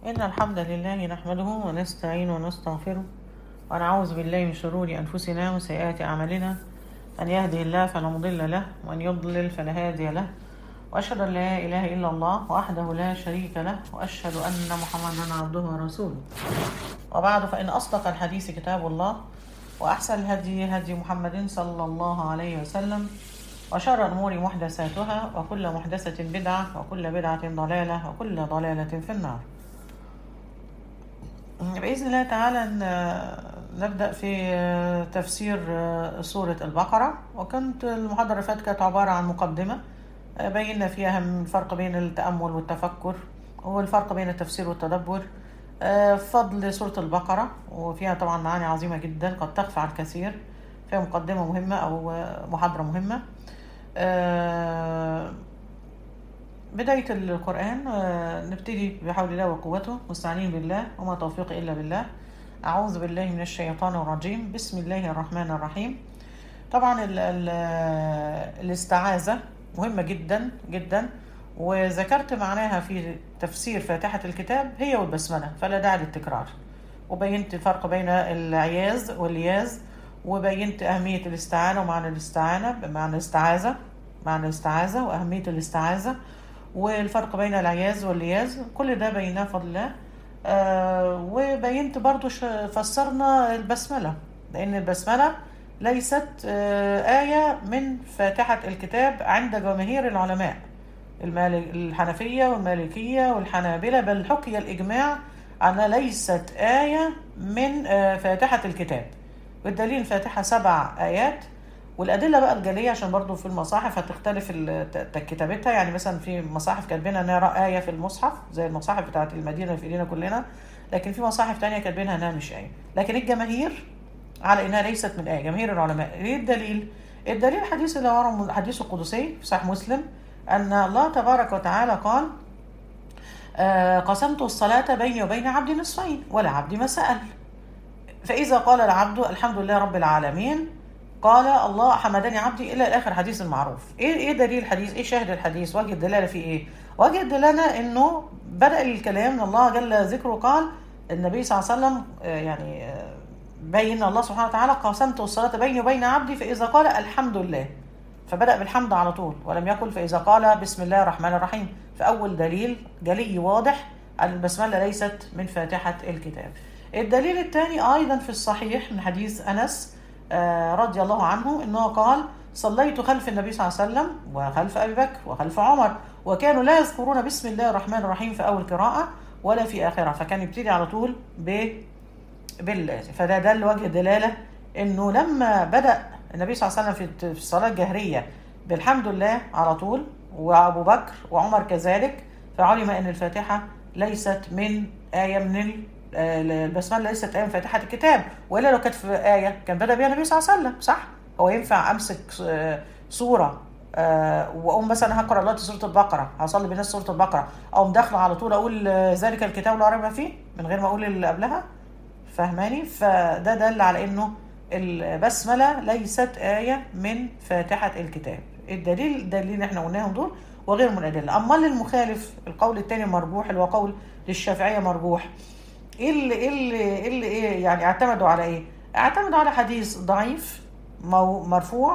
إن الحمد لله نحمده ونستعين ونستغفره ونعوذ بالله من شرور أنفسنا وسيئات أعمالنا من يهده الله فلا مضل له ومن يضلل فلا هادي له وأشهد أن لا إله إلا الله وحده لا شريك له وأشهد أن محمدا عبده ورسوله وبعد فإن أصدق الحديث كتاب الله وأحسن الهدي هدي محمد صلى الله عليه وسلم وشر الأمور محدثاتها وكل محدثة بدعة وكل بدعة ضلالة وكل ضلالة في النار بإذن الله تعالى ن- نبدأ في تفسير سورة البقرة وكانت المحاضرة اللي فاتت كانت عبارة عن مقدمة بينا فيها أهم الفرق بين التأمل والتفكر والفرق بين التفسير والتدبر فضل سورة البقرة وفيها طبعا معاني عظيمة جدا قد تخفى على الكثير فيها مقدمة مهمة أو محاضرة مهمة آه، بداية القرآن آه، نبتدي بحول الله وقوته مستعينين بالله وما توفيقي إلا بالله أعوذ بالله من الشيطان الرجيم بسم الله الرحمن الرحيم طبعا ال ال الاستعاذة مهمة جدا جدا وذكرت معناها في تفسير فاتحة الكتاب هي والبسملة فلا داعي للتكرار وبينت الفرق بين العياذ والياز وبينت أهمية الاستعانة ومعنى الاستعانة بمعنى الاستعاذة معنى الاستعاذة وأهمية الاستعاذة والفرق بين العياذ واللياز كل ده بيناه فضل الله آه وبينت برضو ش- فسرنا البسملة لأن البسملة ليست آه آية من فاتحة الكتاب عند جماهير العلماء المال- الحنفية والمالكية والحنابلة بل حكي الإجماع أنها ليست آية من آه، فاتحة الكتاب والدليل الفاتحة سبع آيات والأدلة بقى الجلية عشان برضو في المصاحف هتختلف ال- ت- ت- كتابتها يعني مثلا في مصاحف كاتبينها نرى آية في المصحف زي المصاحف بتاعت المدينة اللي في إيدينا كلنا لكن في مصاحف تانية كاتبينها إنها مش آية لكن الجماهير على إنها ليست من آية جماهير العلماء إيه الدليل؟ الدليل الحديث اللي ورا الحديث القدسي في صحيح مسلم أن الله تبارك وتعالى قال آه، قسمت الصلاة بيني وبين عبدي نصفين ولعبدي ما سأل فإذا قال العبد الحمد لله رب العالمين قال الله حمدني عبدي إلى آخر حديث المعروف إيه إيه دليل الحديث إيه شاهد الحديث وجه الدلالة فيه إيه وجه الدلالة إنه بدأ الكلام إن الله جل ذكره قال النبي صلى الله عليه وسلم آه، يعني آه، بين الله سبحانه وتعالى قسمت الصلاة بيني وبين عبدي فإذا قال الحمد لله فبدأ بالحمد على طول ولم يقل فإذا قال بسم الله الرحمن الرحيم فأول دليل جلي واضح أن البسملة ليست من فاتحة الكتاب الدليل الثاني أيضا في الصحيح من حديث أنس آه، رضي الله عنه أنه قال صليت خلف النبي صلى الله عليه وسلم وخلف أبي بكر وخلف عمر وكانوا لا يذكرون بسم الله الرحمن الرحيم في أول قراءة ولا في آخرها فكان يبتدي على طول ب بال فده دل وجه دلاله انه لما بدا النبي صلى الله عليه وسلم في في الصلاه الجهريه بالحمد لله على طول وابو بكر وعمر كذلك فعلم ان الفاتحه ليست من ايه من ال- آه، البسمله ليست ايه من فاتحه الكتاب والا لو كانت في ايه كان بدا بها النبي صلى الله عليه وسلم صح هو ينفع امسك آه، سوره آه، واقوم مثلا هقرا دلوقتي سوره البقره هصلي بالناس سوره البقره اقوم داخله على طول اقول آه، ذلك الكتاب لا ريب فيه من غير ما اقول اللي قبلها فاهماني فده دل على انه البسمله ليست ايه من فاتحه الكتاب الدليل الدليل اللي احنا قلناهم دول وغير من الادله اما للمخالف القول الثاني مرجوح اللي هو قول للشافعيه مرجوح ايه اللي ايه اللي ايه اللي ايه يعني اعتمدوا على ايه اعتمدوا على حديث ضعيف مو- مرفوع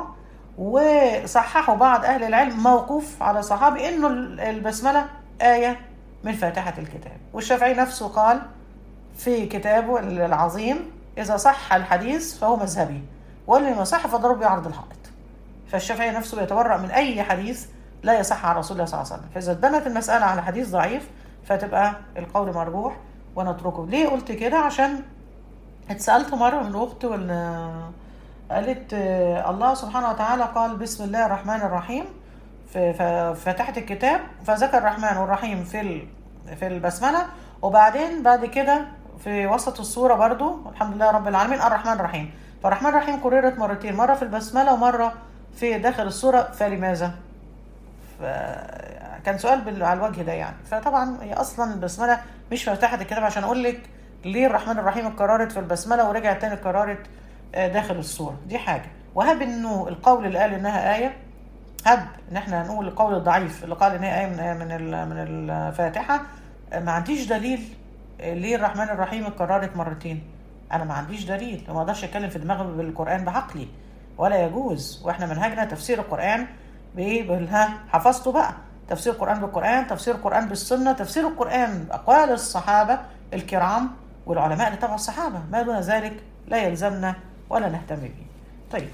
وصححوا بعض اهل العلم موقوف على صحابي انه البسمله ايه من فاتحه الكتاب والشافعي نفسه قال في كتابه العظيم إذا صح الحديث فهو مذهبي واللي ما صح فضرب بعرض الحائط فالشافعي نفسه بيتبرأ من أي حديث لا يصح عن رسول الله صلى الله عليه وسلم فإذا اتبنت المسألة على حديث ضعيف فتبقى القول مرجوح ونتركه ليه قلت كده عشان اتسألت مرة من أخت وال قالت آه، الله سبحانه وتعالى قال بسم الله الرحمن الرحيم في ف- فتحت الكتاب فذكر الرحمن والرحيم في ال- في البسملة وبعدين بعد كده في وسط السورة برضو الحمد لله رب العالمين الرحمن الرحيم فالرحمن الرحيم كررت مرتين مرة في البسملة ومرة في داخل السورة فلماذا؟ ف- كان سؤال بال- على الوجه ده يعني فطبعا هي اصلا البسمله مش فاتحه الكتاب عشان اقول لك ليه الرحمن الرحيم اتكررت في البسمله ورجعت تاني اتكررت آه، داخل السوره دي حاجه وهب انه القول اللي قال انها ايه هب ان احنا هنقول القول الضعيف اللي قال ان هي ايه من من ال- من الفاتحه آه، ما عنديش دليل ليه الرحمن الرحيم اتكررت مرتين انا ما عنديش دليل وما اقدرش اتكلم في دماغي بالقران بعقلي ولا يجوز واحنا منهجنا تفسير القران بايه بالها حفظته بقى تفسير القران بالقران تفسير القران بالسنه تفسير القران باقوال الصحابه الكرام والعلماء اللي تبع الصحابه ما دون ذلك لا يلزمنا ولا نهتم به طيب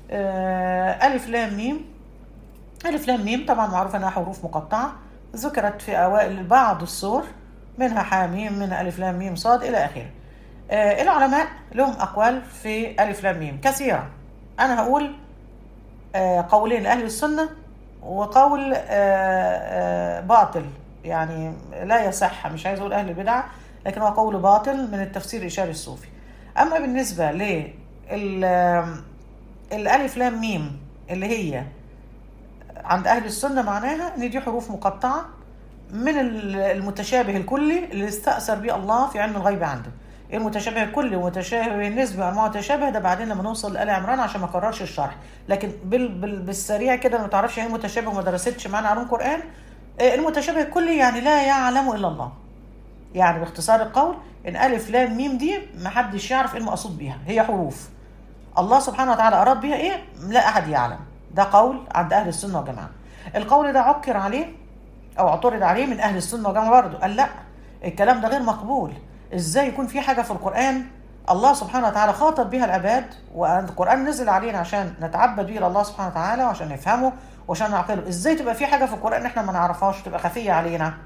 آه الف لام ميم ألف لام ميم طبعا معروف أنها حروف مقطعة ذكرت في أوائل بعض السور منها حاميم من ألف لام ميم صاد إلى آخره آه العلماء لهم أقوال في ألف لام ميم كثيرة أنا هقول آه قولين لأهل السنة وقول آه آه باطل يعني لا يصح مش عايز أقول أهل البدع لكن هو قول باطل من التفسير الإشاري الصوفي أما بالنسبة لل الألف لام ميم اللي هي عند أهل السنة معناها إن دي حروف مقطعة من المتشابه الكلي اللي استأثر به الله في علم الغيب عنده. إيه المتشابه الكلي والمتشابه النسبي وأنواع متشابه ده بعدين لما نوصل لآل عمران عشان ما أكررش الشرح، لكن بال بال بالسريع كده ما تعرفش إيه المتشابه وما درستش معانا علوم قرآن المتشابه الكلي يعني لا يعلم إلا الله. يعني باختصار القول إن ألف لام ميم دي ما حدش يعرف إيه المقصود بيها، هي حروف. الله سبحانه وتعالى أراد بها إيه؟ لا أحد يعلم. ده قول عند اهل السنه والجماعه القول ده عكر عليه او اعترض عليه من اهل السنه والجماعه برضه قال لا الكلام ده غير مقبول ازاي يكون في حاجه في القران الله سبحانه وتعالى خاطب بها العباد والقران نزل علينا عشان نتعبد به لله سبحانه وتعالى وعشان نفهمه وعشان نعقله ازاي تبقى في حاجه في القران احنا ما نعرفهاش تبقى خفيه علينا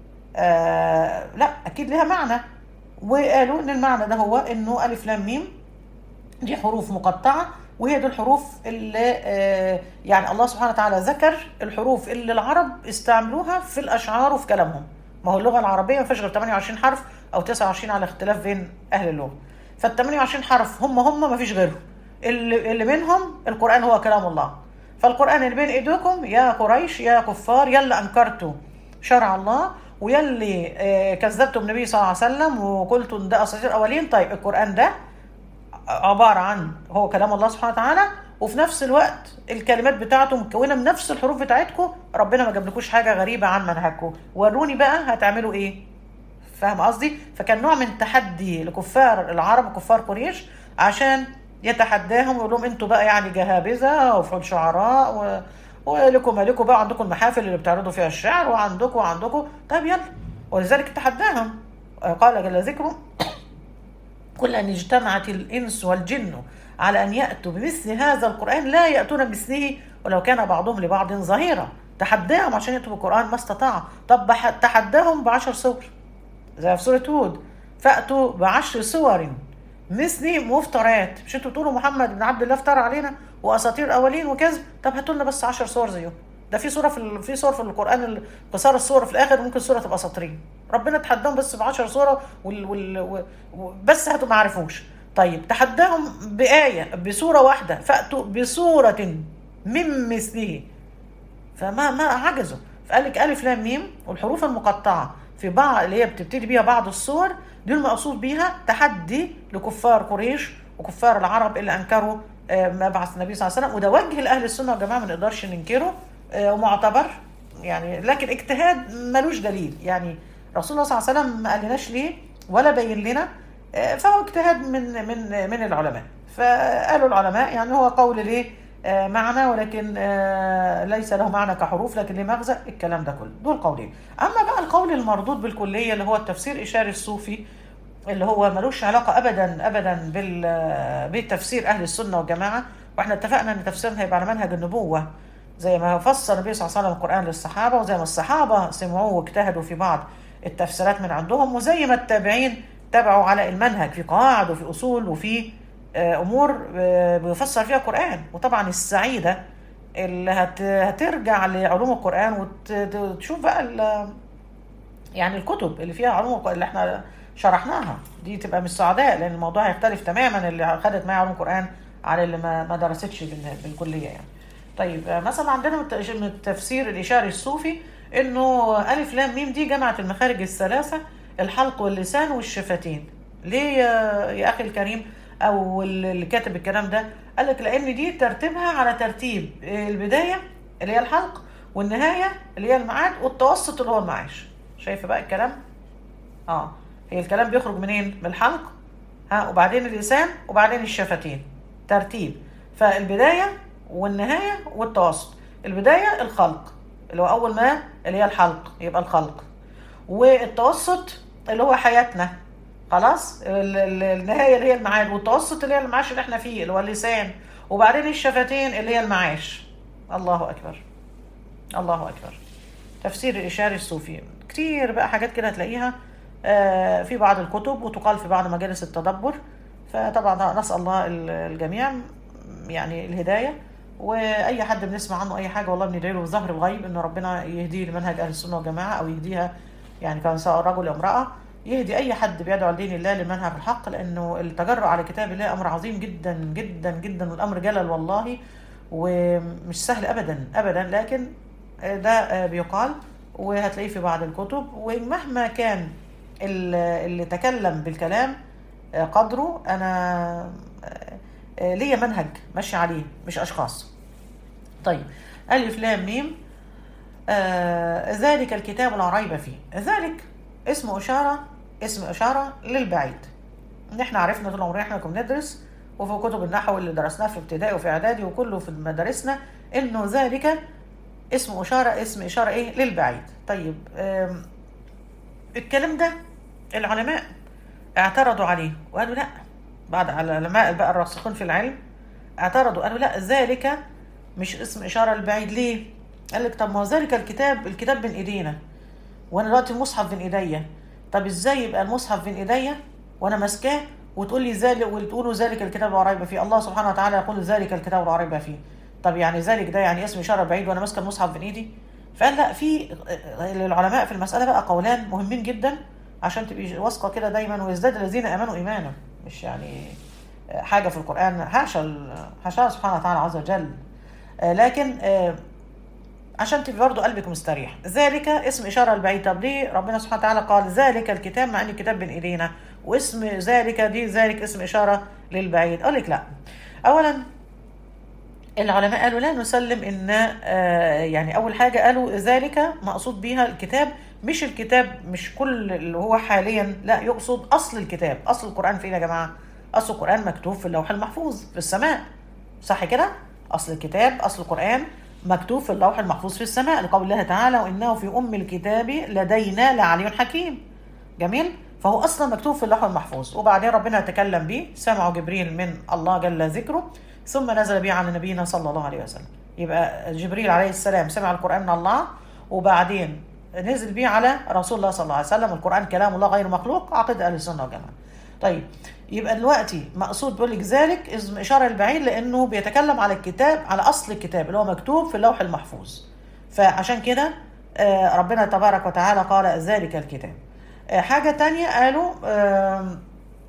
آه لا اكيد لها معنى وقالوا ان المعنى ده هو انه الف لام ميم دي حروف مقطعه وهي دي الحروف اللي آه يعني الله سبحانه وتعالى ذكر الحروف اللي العرب استعملوها في الاشعار وفي كلامهم ما هو اللغه العربيه ما فيهاش غير 28 حرف او 29 على اختلاف بين اهل اللغه فال 28 حرف هم هم ما فيش غيرهم اللي, اللي منهم القران هو كلام الله فالقران اللي بين ايديكم يا قريش يا كفار يلا انكرتوا شرع الله ويلي آه كذبتم النبي صلى الله عليه وسلم وقلتم ده اساطير الاولين طيب القران ده عبارة عن هو كلام الله سبحانه وتعالى وفي نفس الوقت الكلمات بتاعته مكونة من نفس الحروف بتاعتكم ربنا ما جابلكوش حاجة غريبة عن منهجكم وروني بقى هتعملوا ايه فاهم قصدي فكان نوع من تحدي لكفار العرب وكفار قريش عشان يتحداهم ويقول لهم انتوا بقى يعني جهابذة وفحول شعراء و... ولكم مالكم بقى عندكم المحافل اللي بتعرضوا فيها الشعر وعندكم وعندكم طيب يلا ولذلك تحداهم قال جل ذكره كل أن اجتمعت الإنس والجن على أن يأتوا بمثل هذا القرآن لا يأتون بمثله ولو كان بعضهم لبعض ظهيرا تحداهم عشان يأتوا بالقرآن ما استطاعوا طب تحداهم بعشر سور زي في سورة هود فأتوا بعشر سور مثلي مفترات مش انتوا بتقولوا محمد بن عبد الله افترى علينا واساطير اولين وكذب طب هاتوا لنا بس 10 صور زيهم ده في سوره في في سور في القران قصار السوره في الاخر ممكن سوره تبقى سطرين ربنا تحداهم بس ب 10 سوره وال وال و بس هاتوا ما عرفوش طيب تحداهم بآية بسورة واحدة فأتوا بسورة من مثله فما ما عجزوا فقال لك ألف لام ميم والحروف المقطعة في بعض اللي هي بتبتدي بيها بعض الصور دي المقصود بيها تحدي لكفار قريش وكفار العرب اللي أنكروا مبعث النبي صلى الله عليه وسلم وده وجه لأهل السنة والجماعة ما نقدرش ننكره ومعتبر يعني لكن اجتهاد ملوش دليل يعني رسول الله صلى الله عليه وسلم ما قالناش ليه ولا بين لنا فهو اجتهاد من من من العلماء فقالوا العلماء يعني هو قول ليه معنى ولكن ليس له معنى كحروف لكن له مغزى الكلام ده كله دول قولين اما بقى القول المردود بالكليه اللي هو التفسير اشاري الصوفي اللي هو ملوش علاقه ابدا ابدا بال بالتفسير اهل السنه والجماعه واحنا اتفقنا ان تفسيرنا هيبقى على منهج النبوه زي ما فسر النبي صلى الله عليه وسلم القران للصحابه وزي ما الصحابه سمعوه واجتهدوا في بعض التفسيرات من عندهم وزي ما التابعين تبعوا على المنهج في قواعد وفي اصول وفي امور بيفسر فيها القران وطبعا السعيده اللي هت هترجع لعلوم القران وتشوف بقى يعني الكتب اللي فيها علوم اللي احنا شرحناها دي تبقى مش سعداء لان الموضوع هيختلف تماما اللي خدت معايا علوم القران على اللي ما, ما درستش بالكليه يعني طيب مثلا عندنا من التفسير الاشاري الصوفي انه الف لام ميم دي جمعت المخارج الثلاثه الحلق واللسان والشفتين ليه يا, يا اخي الكريم او اللي كاتب الكلام ده قال لك لان دي ترتيبها على ترتيب البدايه اللي هي الحلق والنهايه اللي هي الميعاد والتوسط اللي هو المعاش شايفه بقى الكلام اه هي الكلام بيخرج منين من الحلق ها وبعدين اللسان وبعدين الشفتين ترتيب فالبدايه والنهايه والتوسط البدايه الخلق اللي هو اول ما اللي هي الحلق يبقى الخلق والتوسط اللي هو حياتنا خلاص ال- ال- النهايه اللي هي المعاد والتوسط اللي هي المعاش اللي احنا فيه اللي هو اللسان وبعدين الشفتين اللي هي المعاش الله اكبر الله اكبر تفسير الاشاري الصوفي كتير بقى حاجات كده هتلاقيها آه، في بعض الكتب وتقال في بعض مجالس التدبر فطبعا نسال الله ال- الجميع يعني الهدايه واي حد بنسمع عنه اي حاجه والله بندعي له بظهر الغيب ان ربنا يهديه لمنهج اهل السنه والجماعه او يهديها يعني كان سواء رجل او امراه يهدي اي حد بيدعو لدين الله لمنهج الحق لانه التجرؤ على كتاب الله امر عظيم جدا جدا جدا والامر جلل والله ومش سهل ابدا ابدا لكن ده بيقال وهتلاقيه في بعض الكتب ومهما كان ال- اللي تكلم بالكلام قدره انا ليا منهج ماشي عليه مش اشخاص طيب الف لام ميم آه ذلك الكتاب لا ريب فيه ذلك اسم اشاره اسم اشاره للبعيد ان احنا عرفنا طول عمرنا احنا كنا بندرس وفي كتب النحو اللي درسناها في ابتدائي وفي اعدادي وكله في مدارسنا انه ذلك اسم اشاره اسم اشاره ايه للبعيد طيب آم، الكلام ده العلماء اعترضوا عليه وقالوا لا بعد العلماء بقى الراسخون في العلم اعترضوا قالوا لا ذلك مش اسم اشاره للبعيد ليه؟ قال لك طب ما هو ذلك الكتاب الكتاب بين ايدينا وانا دلوقتي المصحف بين ايديا طب ازاي يبقى المصحف بين ايديا وانا ماسكاه وتقول لي ذلك وتقولوا ذلك الكتاب لا ريب فيه الله سبحانه وتعالى يقول ذلك الكتاب لا ريب فيه طب يعني ذلك ده يعني اسم اشاره بعيد وانا ماسكه المصحف بين ايدي فقال لا في للعلماء في المساله بقى قولان مهمين جدا عشان تبقي واثقه كده دايما ويزداد الذين امنوا ايمانا مش يعني حاجه في القران حاشا ال- حاشا سبحانه وتعالى عز وجل آه، لكن آه، عشان تبقى برضه قلبك مستريح ذلك اسم اشاره البعيد طب ليه ربنا سبحانه وتعالى قال ذلك الكتاب مع ان الكتاب بين ايدينا واسم ذلك دي ذلك اسم اشاره للبعيد اقول لك لا اولا العلماء قالوا لا نسلم ان آه، يعني اول حاجه قالوا ذلك مقصود بيها الكتاب مش الكتاب مش كل اللي هو حاليا لا يقصد اصل الكتاب اصل القران فين يا جماعه اصل القران مكتوب في اللوح المحفوظ في السماء صح كده اصل الكتاب اصل القران مكتوب في اللوح المحفوظ في السماء لقول الله تعالى وانه في ام الكتاب لدينا لعلي حكيم جميل فهو اصلا مكتوب في اللوح المحفوظ وبعدين ربنا تكلم به سمعه جبريل من الله جل ذكره ثم نزل به على نبينا صلى الله عليه وسلم يبقى جبريل عليه السلام سمع القران من الله وبعدين نزل به على رسول الله صلى الله عليه وسلم القران كلام الله غير مخلوق عقيده اهل السنه والجماعه طيب يبقى دلوقتي مقصود بيقول لك ذلك اسم اشاره البعيد لانه بيتكلم على الكتاب على اصل الكتاب اللي هو مكتوب في اللوح المحفوظ فعشان كده آه، ربنا تبارك وتعالى قال ذلك الكتاب آه، حاجه تانية قالوا آم،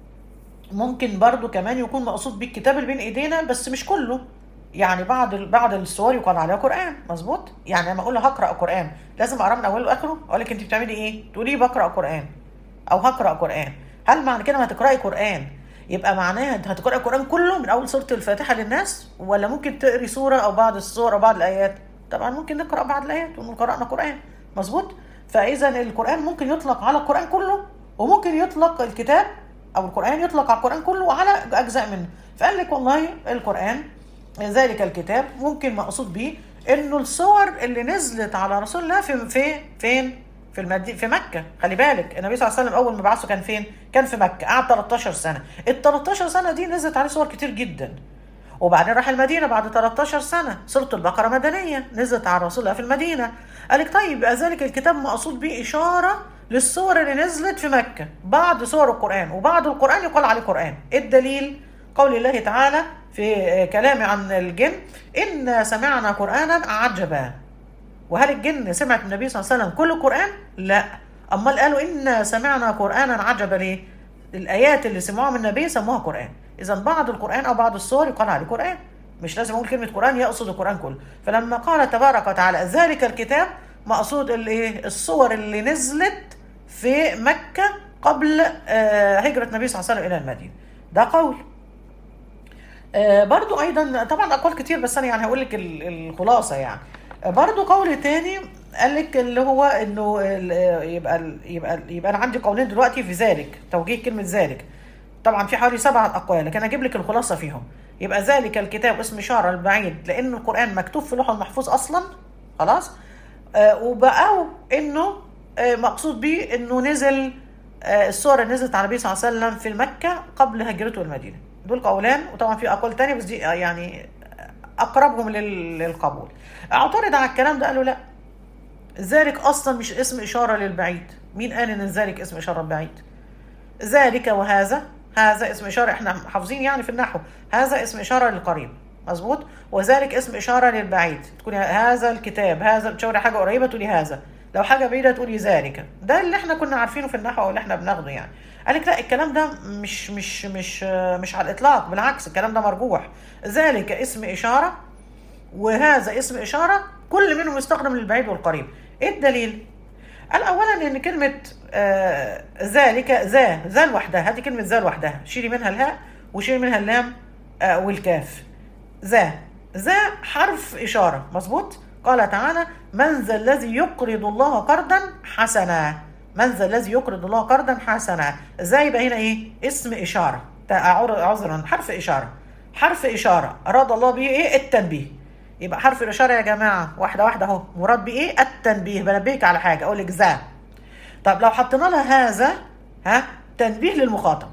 ممكن برضو كمان يكون مقصود بالكتاب اللي بين ايدينا بس مش كله يعني بعض بعض السور يقال عليها قران مظبوط يعني لما اقول له هقرا قران لازم اقراه من اوله لاخره اقول لك انت بتعملي ايه تقولي بقرا قران او هقرا قران هل معنى كده ما هتقراي قران يبقى معناها انت هتقراي القران كله من اول سوره الفاتحه للناس ولا ممكن تقري سوره او بعض السور او بعض الايات طبعا ممكن نقرا بعض الايات ونقول قرانا قران مظبوط فاذا القران ممكن يطلق على القران كله وممكن يطلق الكتاب او القران يطلق على القران كله وعلى اجزاء منه فقال لك والله القران ذلك الكتاب ممكن مقصود به انه الصور اللي نزلت على رسول الله في في فين في المدينة في مكة خلي بالك النبي صلى الله عليه وسلم أول ما بعثه كان فين؟ كان في مكة قعد 13 سنة ال 13 سنة دي نزلت عليه صور كتير جدا وبعدين راح المدينة بعد 13 سنة سورة البقرة مدنية نزلت على رسول الله في المدينة قالك طيب يبقى ذلك الكتاب مقصود به إشارة للصور اللي نزلت في مكة بعض صور القرآن وبعض القرآن يقال عليه قرآن إيه الدليل؟ قول الله تعالى في كلام عن الجن إن سمعنا قرآنا عجبا وهل الجن سمعت من النبي صلى الله عليه وسلم كل القرآن؟ لا أمال قالوا إن سمعنا قرآنا عجبا ليه؟ الآيات اللي سمعوها من النبي سموها قرآن إذا بعض القرآن أو بعض السور يقال عليه قرآن مش لازم أقول كلمة قرآن يقصد القرآن كله فلما قال تبارك وتعالى ذلك الكتاب مقصود الايه الصور اللي نزلت في مكة قبل آه، هجرة النبي صلى الله عليه وسلم إلى المدينة ده قول آه، برضو ايضا طبعا اقوال كتير بس انا يعني هقول لك ال- الخلاصه يعني آه، برضو قول تاني قال لك اللي هو انه ال- يبقى ال- يبقى ال- يبقى انا عندي قولين دلوقتي في ذلك توجيه كلمه ذلك طبعا في حوالي سبعة اقوال لكن اجيب لك الخلاصه فيهم يبقى ذلك الكتاب اسم اشاره البعيد لان القران مكتوب في اللوح المحفوظ اصلا خلاص آه وبقوا انه آه مقصود بيه انه نزل آه السوره نزلت على النبي صلى الله عليه وسلم في مكه قبل هجرته المدينه دول قولان وطبعا في اقوال تانية بس دي آه، يعني اقربهم لل- للقبول اعترض على الكلام ده قالوا لا ذلك اصلا مش اسم اشاره للبعيد مين قال ان ذلك اسم اشاره للبعيد ذلك وهذا هذا اسم اشاره احنا حافظين يعني في النحو هذا اسم اشاره للقريب مظبوط وذلك اسم اشاره للبعيد تقولي هذا الكتاب هذا تشاوري حاجه قريبه تقولي هذا لو حاجه بعيده تقولي ذلك ده اللي احنا كنا عارفينه في النحو او اللي احنا بناخده يعني قال لك لا الكلام ده مش مش مش مش على الاطلاق بالعكس الكلام ده مرجوح ذلك اسم اشاره وهذا اسم إشارة كل منهم يستخدم للبعيد والقريب إيه الدليل؟ قال أولا إن كلمة آه ذلك ذا ذا لوحدها هذه كلمة ذا لوحدها شيلي منها الهاء وشيلي منها اللام آه والكاف ذا ذا حرف إشارة مظبوط؟ قال تعالى من ذا الذي يقرض الله قرضا حسنا من ذا الذي يقرض الله قرضا حسنا ذا يبقى هنا إيه؟ اسم إشارة تعر- عذرا حرف إشارة حرف إشارة أراد الله به إيه؟ التنبيه يبقى حرف الإشارة يا جماعة واحدة واحدة أهو مراد بإيه؟ التنبيه بنبهك على حاجة أقول لك ذا طب لو حطينا لها هذا ها تنبيه للمخاطب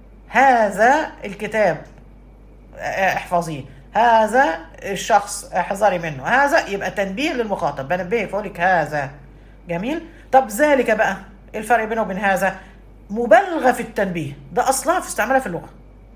هذا الكتاب اه، احفظيه هذا الشخص احذري منه هذا يبقى تنبيه للمخاطب بنبهك فأقول لك هذا جميل طب ذلك بقى إيه الفرق بينه وبين هذا مبالغة في التنبيه ده أصلها في استعمالها في اللغة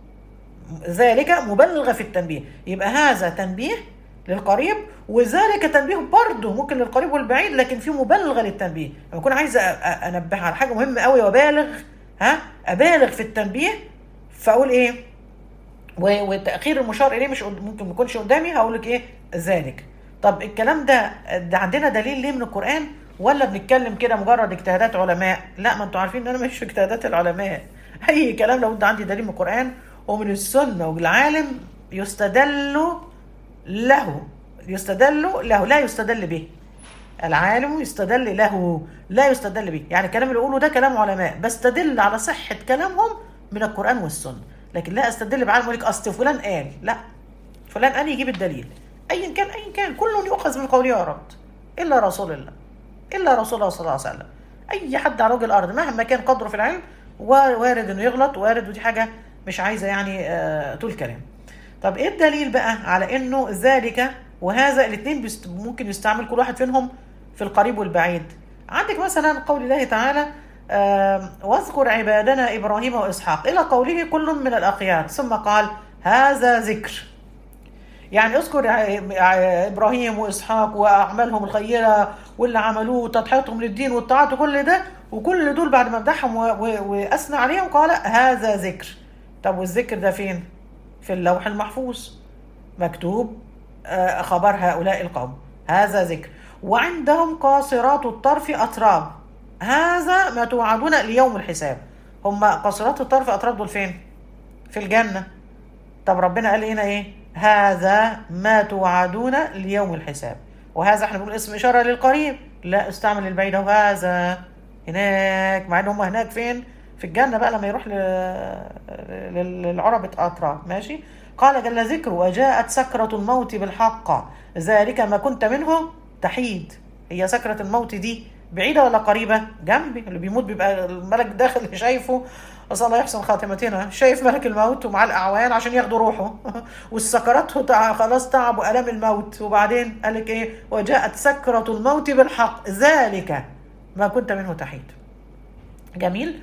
ذلك مبالغة في التنبيه يبقى هذا تنبيه للقريب وذلك تنبيه برضه ممكن للقريب والبعيد لكن في مبالغه للتنبيه لما اكون عايزه أ- أ- انبه على حاجه مهمه قوي وابالغ ها ابالغ في التنبيه فاقول ايه و- وتاخير المشار اليه مش قد- ممكن ما يكونش قدامي هقول لك ايه ذلك طب الكلام ده ده عندنا دليل ليه من القران ولا بنتكلم كده مجرد اجتهادات علماء لا ما انتوا عارفين ان انا مش في اجتهادات العلماء اي كلام لو انت عندي دليل من القران ومن السنه والعالم يستدل له يستدل له لا يستدل به العالم يستدل له لا يستدل به يعني الكلام اللي اقوله ده كلام علماء بستدل على صحة كلامهم من القرآن والسنة لكن لا استدل بعالم يقول لك اصل فلان قال لا فلان قال يجيب الدليل ايا كان ايا كان كل يؤخذ من قوله ورد الا رسول الله الا رسول الله صلى الله عليه وسلم اي حد على وجه الارض مهما كان قدره في العلم وارد انه يغلط وارد ودي حاجه مش عايزه يعني آه طول كلام طب ايه الدليل بقى على انه ذلك وهذا الاثنين بيست- ممكن يستعمل كل واحد فيهم في القريب والبعيد عندك مثلا قول الله تعالى آم، واذكر عبادنا ابراهيم واسحاق الى قوله كل من الاخيار ثم قال هذا ذكر يعني اذكر ع- ع- ابراهيم واسحاق واعمالهم الخيره واللي عملوه وتضحيتهم للدين والطاعات وكل ده وكل دول بعد ما مدحهم و- و- واثنى عليهم قال هذا ذكر طب والذكر ده فين؟ في اللوح المحفوظ مكتوب آه، خبر هؤلاء القوم هذا ذكر وعندهم قاصرات الطرف أتراب هذا ما توعدون ليوم الحساب هم قاصرات الطرف أتراب دول فين؟ في الجنة طب ربنا قال هنا ايه هذا ما توعدون ليوم الحساب وهذا احنا بنقول اسم اشاره للقريب لا استعمل البعيد أهو هذا هناك مع ان هم هناك فين في الجنه بقى لما يروح ل- لل- للعربة اطراف ماشي قال جل ذكره وجاءت سكرة الموت بالحق ذلك ما كنت منه تحيد هي سكرة الموت دي بعيدة ولا قريبة؟ جنبي اللي بيموت بيبقى الملك داخل شايفه أسأل الله يحسن خاتمتنا شايف ملك الموت ومعاه الأعوان عشان ياخدوا روحه والسكرات تع- خلاص تعب وألم الموت وبعدين قال لك إيه وجاءت سكرة الموت بالحق ذلك ما كنت منه تحيد جميل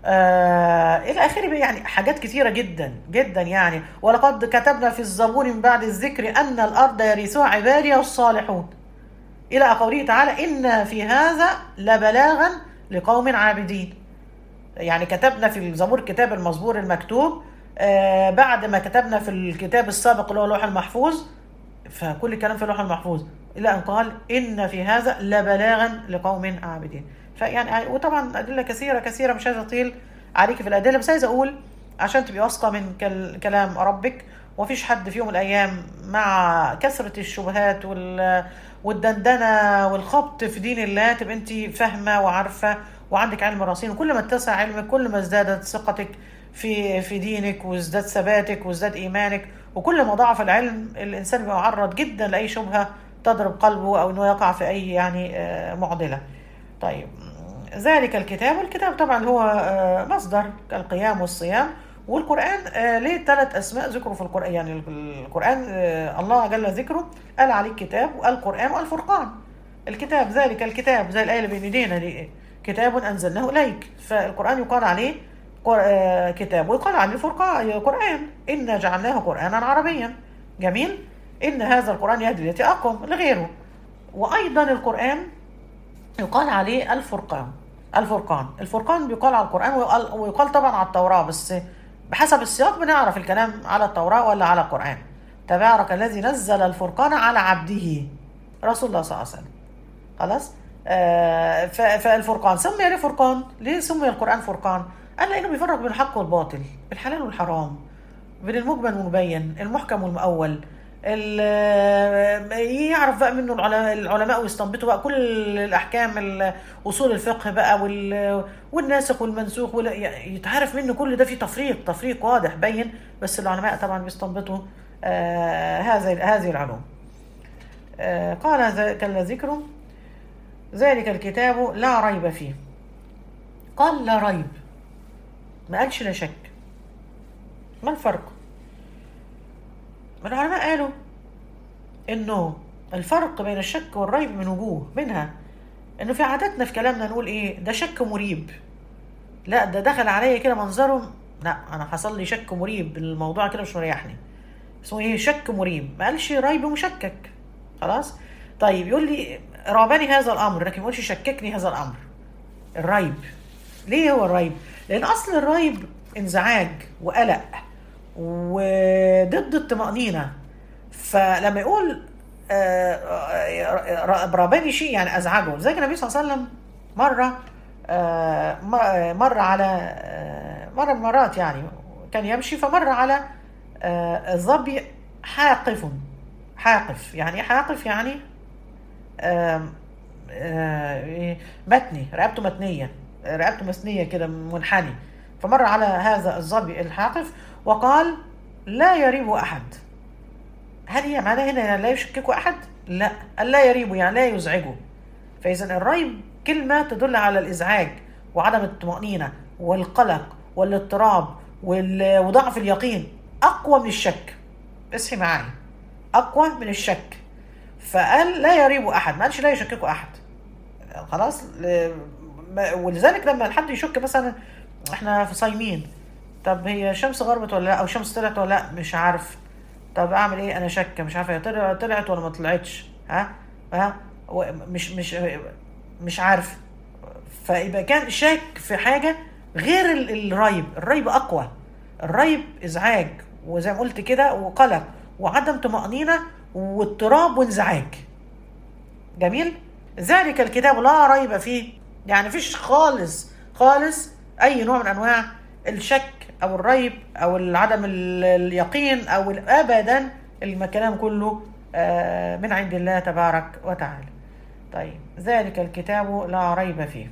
آه الى اخره بقى يعني حاجات كثيره جدا جدا يعني ولقد كتبنا في الزبور من بعد الذكر ان الارض يرثها عبادي الصالحون الى قوله تعالى ان في هذا لبلاغا لقوم عابدين يعني كتبنا في الزبور كتاب المزبور المكتوب آه بعد ما كتبنا في الكتاب السابق اللي هو اللوح المحفوظ فكل الكلام في اللوح المحفوظ الى ان قال ان في هذا لبلاغا لقوم عابدين فيعني وطبعا ادله كثيره كثيره مش عايزه اطيل عليك في الادله بس عايزه اقول عشان تبقي واثقه من كل- كلام ربك ومفيش حد في يوم من الايام مع كثره الشبهات وال والدندنه والخبط في دين الله تبقى انت فاهمه وعارفه وعندك علم رصين وكل ما اتسع علمك كل ما ازدادت ثقتك في في دينك وازداد ثباتك وازداد ايمانك وكل ما ضعف العلم الانسان بيبقى معرض جدا لاي شبهه تضرب قلبه او انه يقع في اي يعني آه، معضله. طيب ذلك الكتاب والكتاب طبعا هو آه، مصدر القيام والصيام والقرآن آه، ليه ثلاث أسماء ذكروا في القرآن يعني القرآن آه، الله جل ذكره قال عليه كتاب والقرآن والفرقان الكتاب ذلك الكتاب زي الآية اللي بين ايدينا دي كتاب أنزلناه إليك فالقرآن يقال عليه قر- آه، كتاب ويقال عليه فرقان قرآن إنا جعلناه قرآنا عربيا جميل إن هذا القرآن يهدي التي أقوم لغيره وأيضا القرآن يقال عليه الفرقان الفرقان الفرقان بيقال على القرآن ويقال, ويقال طبعا على التوراة بس بحسب السياق بنعرف الكلام على التوراة ولا على القرآن تبارك الذي نزل الفرقان على عبده رسول الله صلى الله عليه وسلم خلاص آه ف- فالفرقان سمي ليه فرقان ليه سمي القرآن فرقان قال لأنه بيفرق بين الحق والباطل الحلال والحرام بين المجمل والمبين المحكم والمؤول ال- يعرف بقى منه العلماء, العلماء ويستنبطوا بقى كل الاحكام ال- اصول الفقه بقى وال- والناسخ والمنسوخ وال- يتعرف منه كل ده في تفريق تفريق واضح بين بس العلماء طبعا بيستنبطوا آه هذه هذه العلوم آه قال ذ- كلا ذكره ذلك الكتاب لا ريب فيه قال لا ريب ما قالش لا شك ما الفرق العلماء قالوا انه الفرق بين الشك والريب من وجوه منها انه في عاداتنا في كلامنا نقول ايه ده شك مريب لا ده دخل عليا كده منظره لا انا حصل لي شك مريب الموضوع كده مش مريحني اسمه ايه شك مريب ما قالش ريب مشكك خلاص طيب يقول لي رابني هذا الامر لكن ما يقولش شككني هذا الامر الريب ليه هو الريب لان اصل الريب انزعاج وقلق وضد الطمأنينة فلما يقول آه، آه، رابني شيء يعني ازعجه زي النبي صلى الله عليه وسلم مره آه، م- مر على آه، مره من المرات يعني كان يمشي فمر على آه، ظبي حاقف حاقف يعني ايه حاقف يعني آم، آه، إيه، متني رقبته متنيه رقبته مسنيه كده منحني فمر على هذا الظبي الحاقف وقال لا يريب احد هل هي معناها هنا لا يشككه احد؟ لا قال لا يريبه يعني لا يزعجه فاذا الريب كلمه تدل على الازعاج وعدم الطمانينه والقلق والاضطراب وال- وضعف اليقين اقوى من الشك اصحي معايا اقوى من الشك فقال لا يريب احد ما قالش لا يشككه احد خلاص ل- ما- ولذلك لما حد يشك مثلا احنا في صايمين طب هي الشمس غربت ولا لا او الشمس طلعت ولا لا مش عارف طب اعمل ايه انا شاكه مش عارفه هي طلع- طلعت ولا ما طلعتش ها ها و- مش مش مش عارف فيبقى كان شاك في حاجه غير ال- الريب الريب اقوى الريب ازعاج وزي ما قلت كده وقلق وعدم طمأنينة واضطراب وانزعاج جميل ذلك الكتاب لا ريب فيه يعني فيش خالص خالص اي نوع من انواع الشك او الريب او عدم ال- اليقين او ال- ابدا الكلام كله آه، من عند الله تبارك وتعالى طيب ذلك الكتاب لا ريب فيه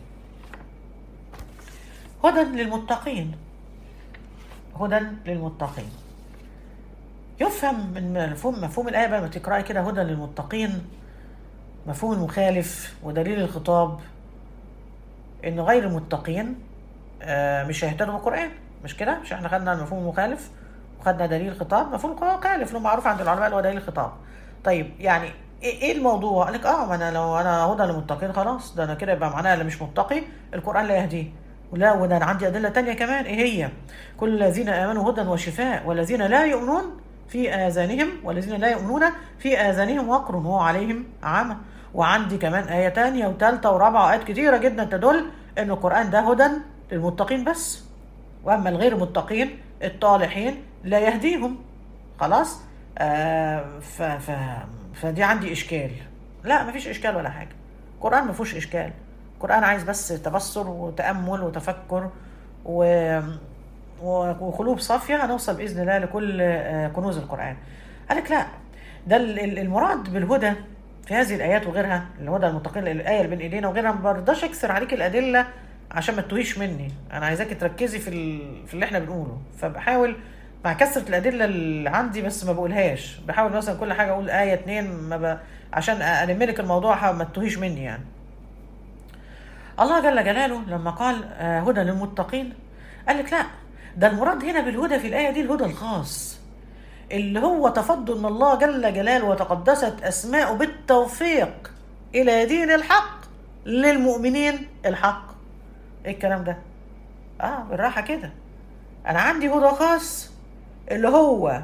هدى للمتقين هدى للمتقين يفهم من مفهوم مفهوم الآية بقى لما تقرأي كده هدى للمتقين مفهوم المخالف ودليل الخطاب إن غير المتقين آه، مش هيهتدوا بالقرآن مش كده؟ مش احنا خدنا المفهوم المخالف وخدنا دليل الخطاب مفهوم المخالف اللي هو معروف عند العلماء اللي هو دليل الخطاب طيب يعني ايه إيه الموضوع؟ قال لك اه ما انا لو انا هدى للمتقين خلاص ده انا كده يبقى معناها اللي مش متقي القرآن لا يهديه ولا وده انا عندي ادله تانية كمان ايه هي؟ كل الذين امنوا هدى وشفاء والذين لا يؤمنون في اذانهم والذين لا يؤمنون في اذانهم وقر وهو عليهم عمى وعندي كمان ايه تانية وثالثه ورابعه ايات كتيره جدا تدل ان القران ده هدى للمتقين بس واما الغير المتقين الطالحين لا يهديهم خلاص آه ف ف فدي عندي اشكال لا مفيش اشكال ولا حاجه القران ما فيهوش اشكال القران عايز بس تبصر وتامل وتفكر و وقلوب صافيه هنوصل باذن الله لكل آه، كنوز القران قال لك لا ده ال- ال- المراد بالهدى في هذه الايات وغيرها الهدى المتقين الايه اللي بين ايدينا وغيرها ما برضاش اكسر عليك الادله عشان ما تتوهيش مني انا عايزاكي تركزي في ال- في اللي احنا بنقوله فبحاول مع كثره الادله اللي عندي بس ما بقولهاش بحاول مثلا كل حاجه اقول ايه اتنين ما ب... عشان الم لك الموضوع ما تتوهيش مني يعني الله جل جلاله لما قال آه، هدى للمتقين قال لك لا ده المراد هنا بالهدى في الآية دي الهدى الخاص اللي هو تفضل من الله جل جلاله وتقدست أسماؤه بالتوفيق إلى دين الحق للمؤمنين الحق إيه الكلام ده؟ آه بالراحة كده أنا عندي هدى خاص اللي هو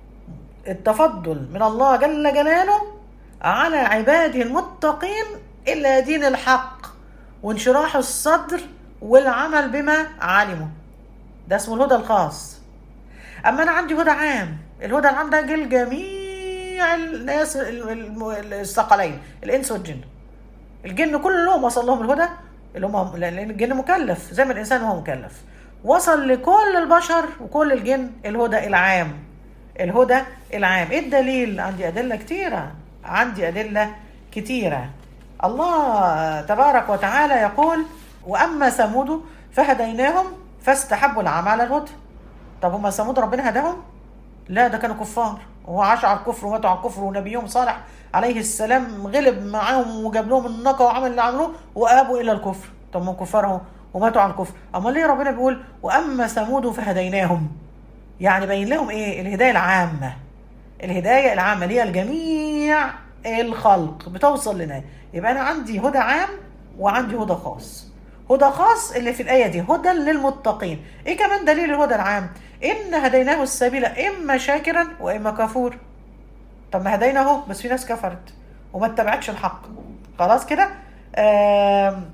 التفضل من الله جل جلاله على عباده المتقين إلى دين الحق وانشراح الصدر والعمل بما علموا ده اسمه الهدى الخاص اما انا عندي هدى عام الهدى العام ده جه لجميع الناس ال- ال- الثقلين الانس والجن الجن كلهم وصل لهم الهدى اللي هم لان الجن مكلف زي ما الانسان هو مكلف وصل لكل البشر وكل الجن الهدى العام الهدى العام ايه الدليل عندي ادله كتيره عندي ادله كتيره الله تبارك وتعالى يقول واما ثمود فهديناهم فاستحبوا العمى على الهدى طب هم ثمود ربنا هداهم لا ده كانوا كفار وهو عاش على الكفر وماتوا على الكفر ونبيهم صالح عليه السلام غلب معاهم وجاب لهم النقى وعمل اللي عملوه وابوا الى الكفر طب ما كفار اهو وماتوا على الكفر امال ليه ربنا بيقول واما ثمود فهديناهم يعني بين لهم ايه الهدايه العامه الهدايه العامه اللي هي لجميع الخلق بتوصل لنا يبقى انا عندي هدى عام وعندي هدى خاص هدى خاص اللي في الايه دي هدى للمتقين ايه كمان دليل الهدى العام ان هديناه السبيل اما شاكرا واما كفور طب ما هدينا اهو بس في ناس كفرت وما اتبعتش الحق خلاص كده آم،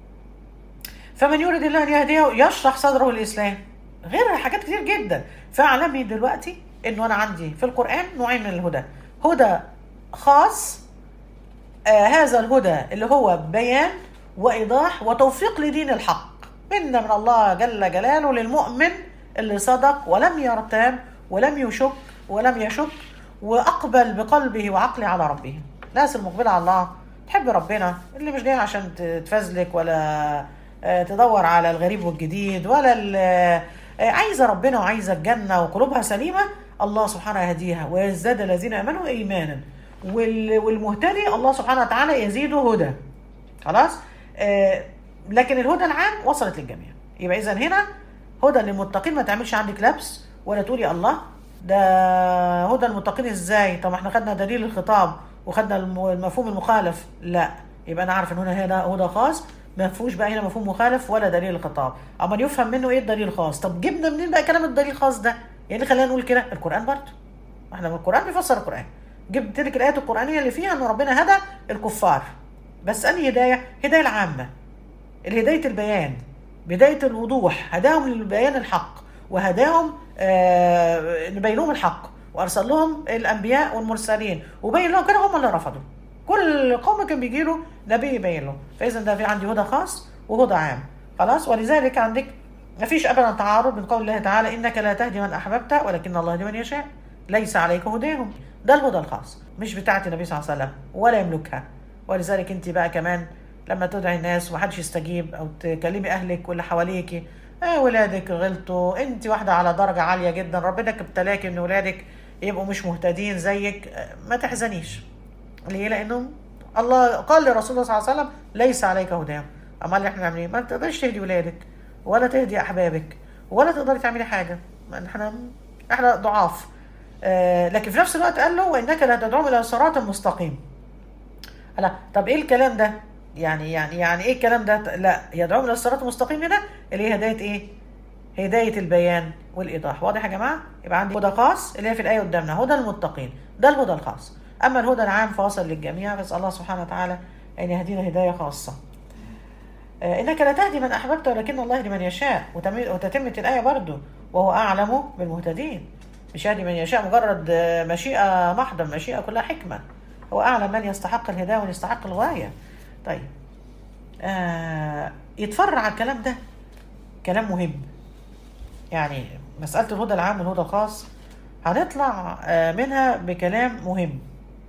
فمن يريد الله ان يهديه يشرح صدره الاسلام غير حاجات كتير جدا فاعلمي دلوقتي انه انا عندي في القران نوعين من الهدى هدى خاص آه هذا الهدى اللي هو بيان وايضاح وتوفيق لدين الحق منا من الله جل جلاله للمؤمن اللي صدق ولم يرتاب ولم يشك ولم يشك واقبل بقلبه وعقله على ربه الناس المقبله على الله تحب ربنا اللي مش جاي عشان تفزلك ولا آه، تدور على الغريب والجديد ولا ال- آه، عايزه ربنا وعايزه الجنه وقلوبها سليمه الله سبحانه يهديها ويزداد الذين امنوا ايمانا وال- والمهتدي الله سبحانه وتعالى يزيده هدى خلاص آه لكن الهدى العام وصلت للجميع يبقى اذا هنا هدى للمتقين ما تعملش عندك لبس ولا تقولي الله ده هدى المتقين ازاي طب احنا خدنا دليل الخطاب وخدنا الم- المفهوم المخالف لا يبقى انا عارف ان هنا هنا هدى خاص ما فيهوش بقى هنا مفهوم مخالف ولا دليل الخطاب اما يفهم منه ايه الدليل الخاص طب جبنا منين بقى كلام الدليل الخاص ده يعني خلينا نقول كده القران برضه احنا من القران بيفسر القران جبت لك الايات القرانيه اللي فيها ان ربنا هدى الكفار بس انهي هدايه هدايه العامه الهدايه البيان بدايه الوضوح هداهم للبيان الحق وهداهم آه نبين لهم الحق وارسل لهم الانبياء والمرسلين وبين لهم كده هم اللي رفضوا كل قوم كان بيجي له نبي يبين له فاذا ده في عندي هدى خاص وهدى عام خلاص ولذلك عندك ما فيش ابدا تعارض من قول الله تعالى انك لا تهدي من احببت ولكن الله يهدي من يشاء ليس عليك هداهم ده الهدى الخاص مش بتاعت النبي صلى الله عليه وسلم ولا يملكها ولذلك انت بقى كمان لما تدعي الناس ومحدش يستجيب او تكلمي اهلك واللي حواليكي اه ولادك غلطوا انت واحده على درجه عاليه جدا ربنا ابتلاك ان ولادك يبقوا مش مهتدين زيك اه ما تحزنيش ليه لانهم الله قال لرسول الله صلى الله عليه وسلم ليس عليك هداهم اما اللي احنا نعمل ايه ما تقدرش تهدي ولادك ولا تهدي احبابك ولا تقدري تعملي حاجه ما احنا احنا ضعاف آه لكن في نفس الوقت قال له وانك لا تدعوهم الى صراط مستقيم لا طب ايه الكلام ده يعني يعني يعني ايه الكلام ده لا يدعوهم الى الصراط المستقيم هنا اللي هي هدايه ايه هدايه البيان والايضاح واضح يا جماعه يبقى عندي هدى خاص اللي هي في الايه قدامنا هدى المتقين ده الهدى الخاص اما الهدى العام فاصل للجميع بس الله سبحانه وتعالى ان يهدينا هدايه خاصه آه انك لا تهدي من احببت ولكن الله يهدي من يشاء وتم- وتتمه الايه برضو وهو اعلم بالمهتدين مش يهدي من يشاء مجرد آه، مشيئه محضه مشيئه كلها حكمه هو اعلم من يستحق الهدايه ومن يستحق الغايه طيب آه يتفرع على الكلام ده كلام مهم يعني مسألة الهدى العام والهدى الخاص هنطلع آه، منها بكلام مهم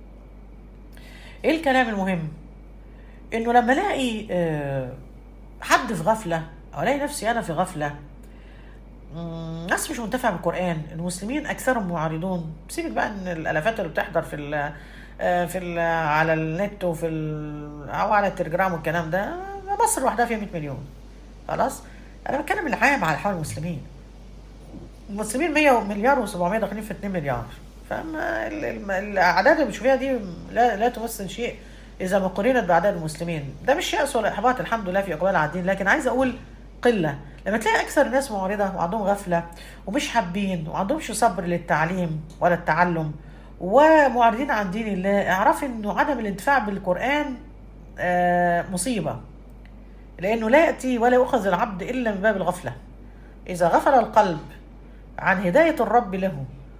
ايه الكلام المهم انه لما الاقي آه، حد في غفلة او الاقي نفسي انا في غفلة مم، ناس مش منتفع بالقرآن المسلمين أكثرهم معارضون سيبك بقى إن الألافات اللي بتحضر في ال آه، في ال على النت وفي ال أو على التليجرام والكلام ده مصر لوحدها فيها 100 مليون خلاص أنا بتكلم العام على حال المسلمين المسلمين 100 مليار و700 داخلين في 2 مليار فما ال- ال- الاعداد اللي بتشوفيها دي لا, لا تمثل شيء اذا ما قرنت باعداد المسلمين ده مش يأس ولا احباط الحمد لله في اقبال على الدين لكن عايز اقول قله لما تلاقي اكثر الناس معرضه وعندهم غفله ومش حابين وعندهمش صبر للتعليم ولا التعلم ومعرضين عن دين الله اعرفي انه عدم الانتفاع بالقران آه، مصيبه لانه لا ياتي ولا يؤخذ العبد الا من باب الغفله اذا غفل القلب عن هداية الرب له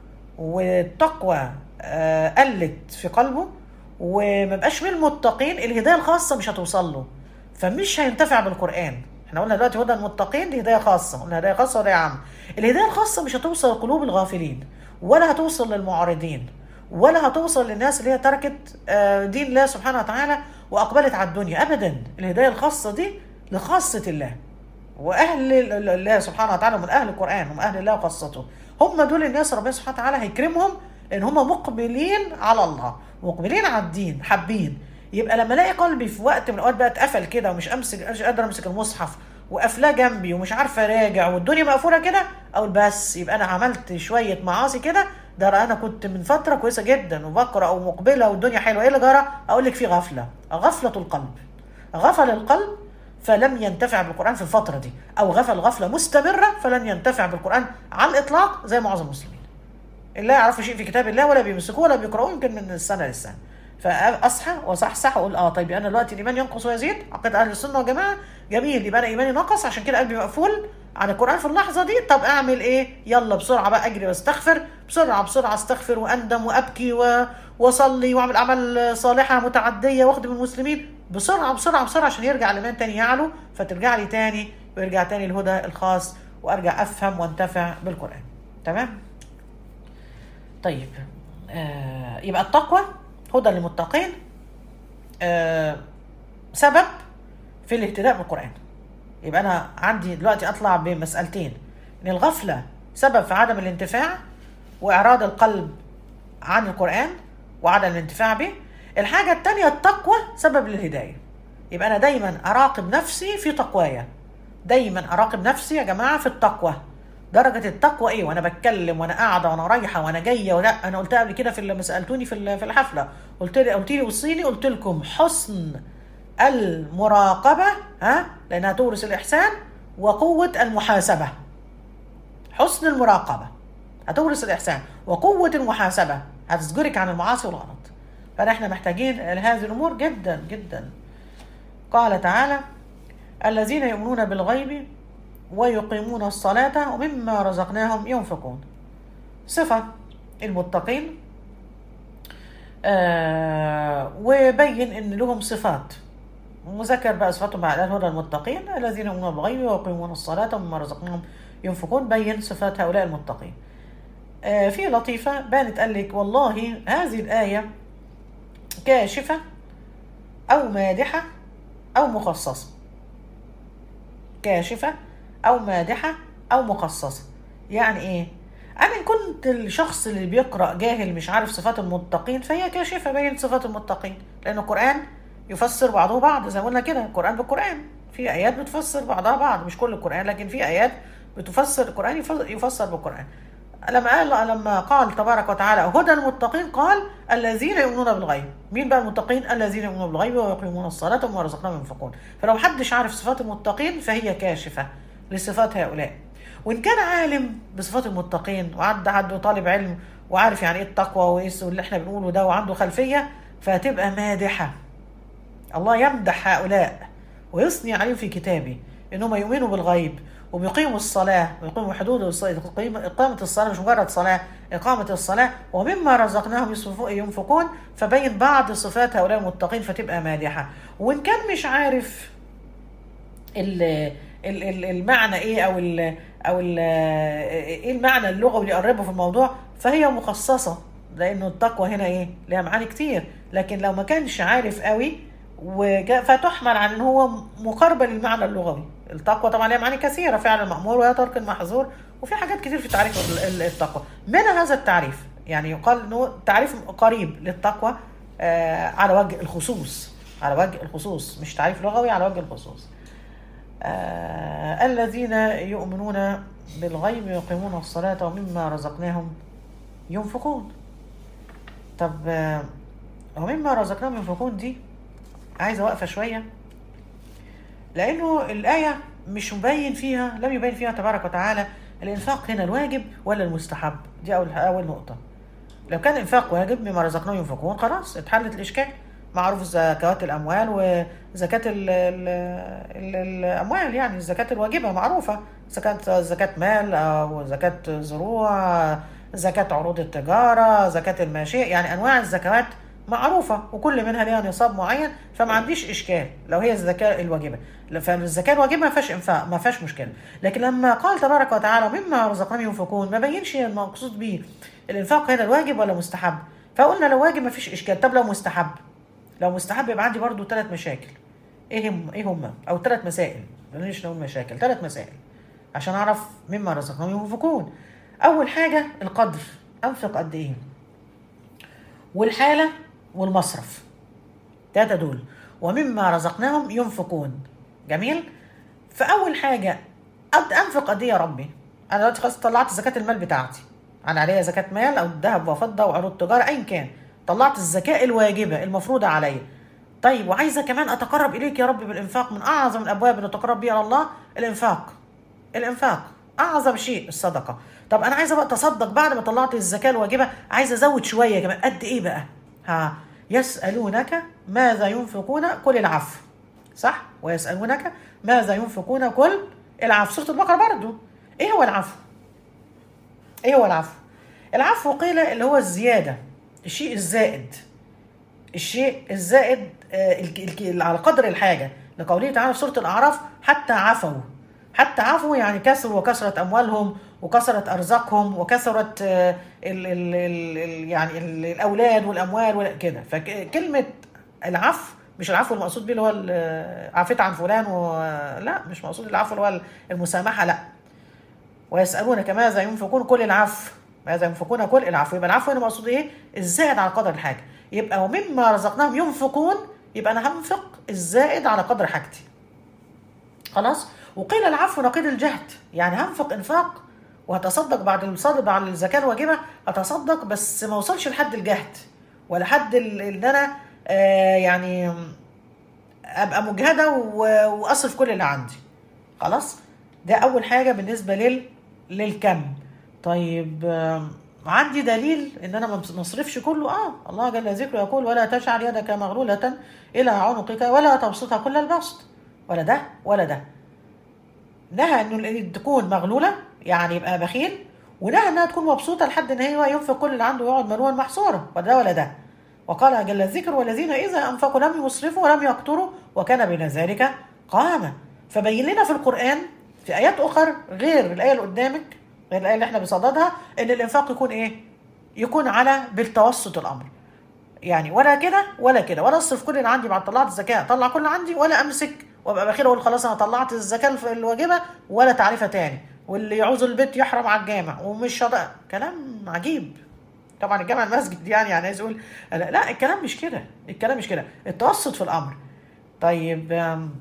والتقوى آه، قلت في قلبه وما بقاش من المتقين الهداية الخاصة مش هتوصل له فمش هينتفع بالقرآن احنا قلنا دلوقتي هدى المتقين دي هداية خاصة قلنا هداية خاصة وهداية عامة الهداية الخاصة مش هتوصل لقلوب الغافلين ولا هتوصل للمعارضين ولا هتوصل للناس اللي هي تركت آه، دين الله سبحانه وتعالى وأقبلت على الدنيا أبدا الهداية الخاصة دي لخاصة الله واهل ال- الله سبحانه وتعالى من اهل القران هم اهل الله وخاصته هم دول الناس ربنا سبحانه وتعالى هيكرمهم لان هم مقبلين على الله مقبلين على الدين حابين يبقى لما الاقي قلبي في وقت من الاوقات بقى اتقفل كده ومش امسك مش قادر امسك المصحف وقافلاه جنبي ومش عارفه اراجع والدنيا مقفوله كده اقول بس يبقى انا عملت شويه معاصي كده ده انا كنت من فتره كويسه جدا وبقرا ومقبله والدنيا حلوه ايه اللي جرى اقول لك في غفله غفله القلب غفل القلب فلم ينتفع بالقرآن في الفترة دي أو غفل غفلة مستمرة فلن ينتفع بالقرآن على الإطلاق زي معظم المسلمين لا يعرفوا شيء في كتاب الله ولا بيمسكوه ولا بيقرأوه يمكن من السنة للسنة فأصحى وصحصح وأقول أه طيب أنا دلوقتي الإيمان ينقص ويزيد عقيدة أهل السنة والجماعة جميل يبقى أنا إيماني نقص عشان كده قلبي مقفول عن القرآن في اللحظة دي طب أعمل إيه؟ يلا بسرعة بقى أجري واستغفر بسرعة بسرعة استغفر وأندم وأبكي و... وأصلي وأعمل أعمال صالحة متعدية وأخدم المسلمين بسرعة بسرعة بسرعة عشان يرجع الإيمان تاني يعلو فترجع لي تاني ويرجع تاني الهدى الخاص وأرجع أفهم وأنتفع بالقرآن تمام؟ طيب آه يبقى التقوى هدى للمتقين آه سبب في الاهتداء بالقرآن يبقى أنا عندي دلوقتي أطلع بمسألتين إن الغفلة سبب في عدم الانتفاع وإعراض القلب عن القرآن وعدم الانتفاع به الحاجة التانية التقوى سبب للهداية يبقى أنا دايما أراقب نفسي في تقوايا دايما أراقب نفسي يا جماعة في التقوى درجة التقوى ايه وانا بتكلم وانا قاعدة وانا رايحة وانا جاية ولا انا قلتها قبل كده في لما سألتوني في ال- في الحفلة قلت لي قلت لي وصيني قلت لكم حسن المراقبة ها لانها تورث الاحسان وقوة المحاسبة حسن المراقبة هتورث الإحسان وقوة المحاسبة هتسجرك عن المعاصي والغلط فنحن محتاجين لهذه الأمور جدا جدا قال تعالى الذين يؤمنون بالغيب ويقيمون الصلاة ومما رزقناهم ينفقون صفة المتقين آه وبين ان لهم صفات وذكر بقى صفاتهم بعد هدى المتقين الذين يؤمنون بالغيب ويقيمون الصلاة ومما رزقناهم ينفقون بين صفات هؤلاء المتقين آه في لطيفة بانت قال لك والله هذه الآية كاشفة أو مادحة أو مخصصة كاشفة أو مادحة أو مخصصة يعني إيه؟ أنا إن كنت الشخص اللي بيقرأ جاهل مش عارف صفات المتقين فهي كاشفة بين صفات المتقين لأن القرآن يفسر بعضه بعض زي ما قلنا كده القرآن بالقرآن في آيات بتفسر بعضها بعض مش كل القرآن لكن في آيات بتفسر القرآن يفسر بالقرآن لما قال لما قال تبارك وتعالى هدى المتقين قال الذين يؤمنون بالغيب مين بقى المتقين الذين يؤمنون بالغيب ويقيمون الصلاة وما رزقناهم ينفقون فلو محدش عارف صفات المتقين فهي كاشفة لصفات هؤلاء وإن كان عالم بصفات المتقين وعد عنده طالب علم وعارف يعني ايه التقوى وايه اللي احنا بنقوله ده وعنده خلفية فهتبقى مادحة الله يمدح هؤلاء ويثني عليهم في كتابه انهم يؤمنوا بالغيب وبيقيموا الصلاة ويقيموا حدود الصلاة إقامة الصلاة مش مجرد صلاة إقامة الصلاة ومما رزقناهم ينفقون فبين بعض صفات هؤلاء المتقين فتبقى مادحة وإن كان مش عارف ال- ال- المعنى ايه او ال او ال ايه المعنى اللغوي اللي يقربه في الموضوع فهي مخصصه لانه التقوى هنا ايه لها معاني كتير لكن لو ما كانش عارف قوي وجا- فتحمل على ان هو مقاربه للمعنى اللغوي التقوى طبعا لها معاني كثيره فعل المامور وهي ترك المحظور وفي حاجات كتير في تعريف ال- ال- التقوى منها هذا التعريف يعني يقال انه تعريف قريب للتقوى آه على وجه الخصوص على وجه الخصوص مش تعريف لغوي على وجه الخصوص آه الذين يؤمنون بالغيب ويقيمون الصلاة ومما رزقناهم ينفقون طب آه ومما رزقناهم ينفقون دي عايزة واقفة شوية لأنه الآية مش مبين فيها لم يبين فيها تبارك وتعالى الإنفاق هنا الواجب ولا المستحب دي أول أول نقطة لو كان الإنفاق واجب مما رزقناهم ينفقون خلاص اتحلت الإشكال معروف زكاة الأموال وزكاة ال ال ال الأموال يعني الزكاة الواجبة معروفة زكاة زكاة مال أو زكاة زروع زكاة عروض التجارة زكاة الماشية يعني أنواع الزكوات معروفة وكل منها ليها نصاب معين فما عنديش إشكال لو هي الزكاة الواجبة فالزكاة الواجبة ما فيهاش إنفاق ما فيهاش مشكلة لكن لما قال تبارك وتعالى مما رزقناهم ينفقون ما بينش المقصود بيه الإنفاق هنا الواجب ولا مستحب فقلنا لو واجب ما فيش إشكال طب لو مستحب لو مستحب يبقى عندي برضو ثلاث مشاكل ايه هم ايه هم او ثلاث مسائل بلاش نقول مشاكل ثلاث مسائل عشان اعرف مما رزقناهم ينفقون اول حاجه القدر انفق قد ايه والحاله والمصرف ثلاثه دول ومما رزقناهم ينفقون جميل فاول حاجه قد انفق قد ايه يا ربي انا دلوقتي خلاص طلعت زكاه المال بتاعتي انا عليها زكاه مال او ذهب وفضه وعروض تجاره ايا كان طلعت الزكاة الواجبة المفروضة عليا طيب وعايزة كمان أتقرب إليك يا رب بالإنفاق من أعظم الأبواب اللي نتقرب بيها الله الإنفاق الإنفاق أعظم شيء الصدقة طب أنا عايزة بقى أتصدق بعد ما طلعت الزكاة الواجبة عايزة أزود شوية كمان قد إيه بقى ها يسألونك ماذا ينفقون كل العفو صح ويسألونك ماذا ينفقون كل العفو سورة البقرة برضو إيه هو العفو إيه هو العفو العفو قيل اللي هو الزيادة الشيء الزائد الشيء الزائد آه على قدر الحاجه لقوله تعالى في سوره الاعراف حتى عفوا حتى عفوا يعني كسروا وكثرت اموالهم وكثرت ارزاقهم وكثرت آه ال ال ال يعني ال الاولاد والاموال كده فكلمه العفو مش العفو المقصود به اللي هو عفيت عن فلان و... لا مش مقصود العفو اللي هو المسامحه لا ويسالونك ماذا ينفقون كل العفو ماذا ينفقون كل العفو يبقى العفو هنا مقصود ايه الزائد على قدر الحاجه يبقى ومما رزقناهم ينفقون يبقى انا هنفق الزائد على قدر حاجتي خلاص وقيل العفو نقيض الجهد يعني هنفق انفاق وهتصدق بعد الصدق بعد الزكاه الواجبه هتصدق بس ما وصلش لحد الجهد ولا حد ان انا آه يعني ابقى مجهده واصرف كل اللي عندي خلاص ده اول حاجه بالنسبه لل للكم طيب عندي دليل ان انا ما اصرفش كله اه الله جل ذكره يقول ولا تجعل يدك مغلولة الى عنقك ولا تبسطها كل البسط ولا ده ولا ده نهى انه تكون مغلولة يعني يبقى بخيل ونهى انها تكون مبسوطة لحد ان هي ينفق كل اللي عنده ويقعد ملوان محصورا ولا ده ولا ده وقال جل الذكر والذين اذا انفقوا لم يسرفوا ولم يقتروا وكان بين ذلك قاما فبين لنا في القران في ايات اخر غير الايه اللي قدامك غير الايه اللي احنا بصددها ان الانفاق يكون ايه؟ يكون على بالتوسط الامر. يعني ولا كده ولا كده ولا اصرف كل اللي عندي بعد طلعت الزكاه اطلع كل اللي عندي ولا امسك وابقى بخيل اقول خلاص انا طلعت الزكاه الواجبه ولا تعريفه تاني واللي يعوز البيت يحرم على الجامع ومش هضع. كلام عجيب طبعا الجامع المسجد يعني يعني عايز يقول لا, لا الكلام مش كده الكلام مش كده التوسط في الامر طيب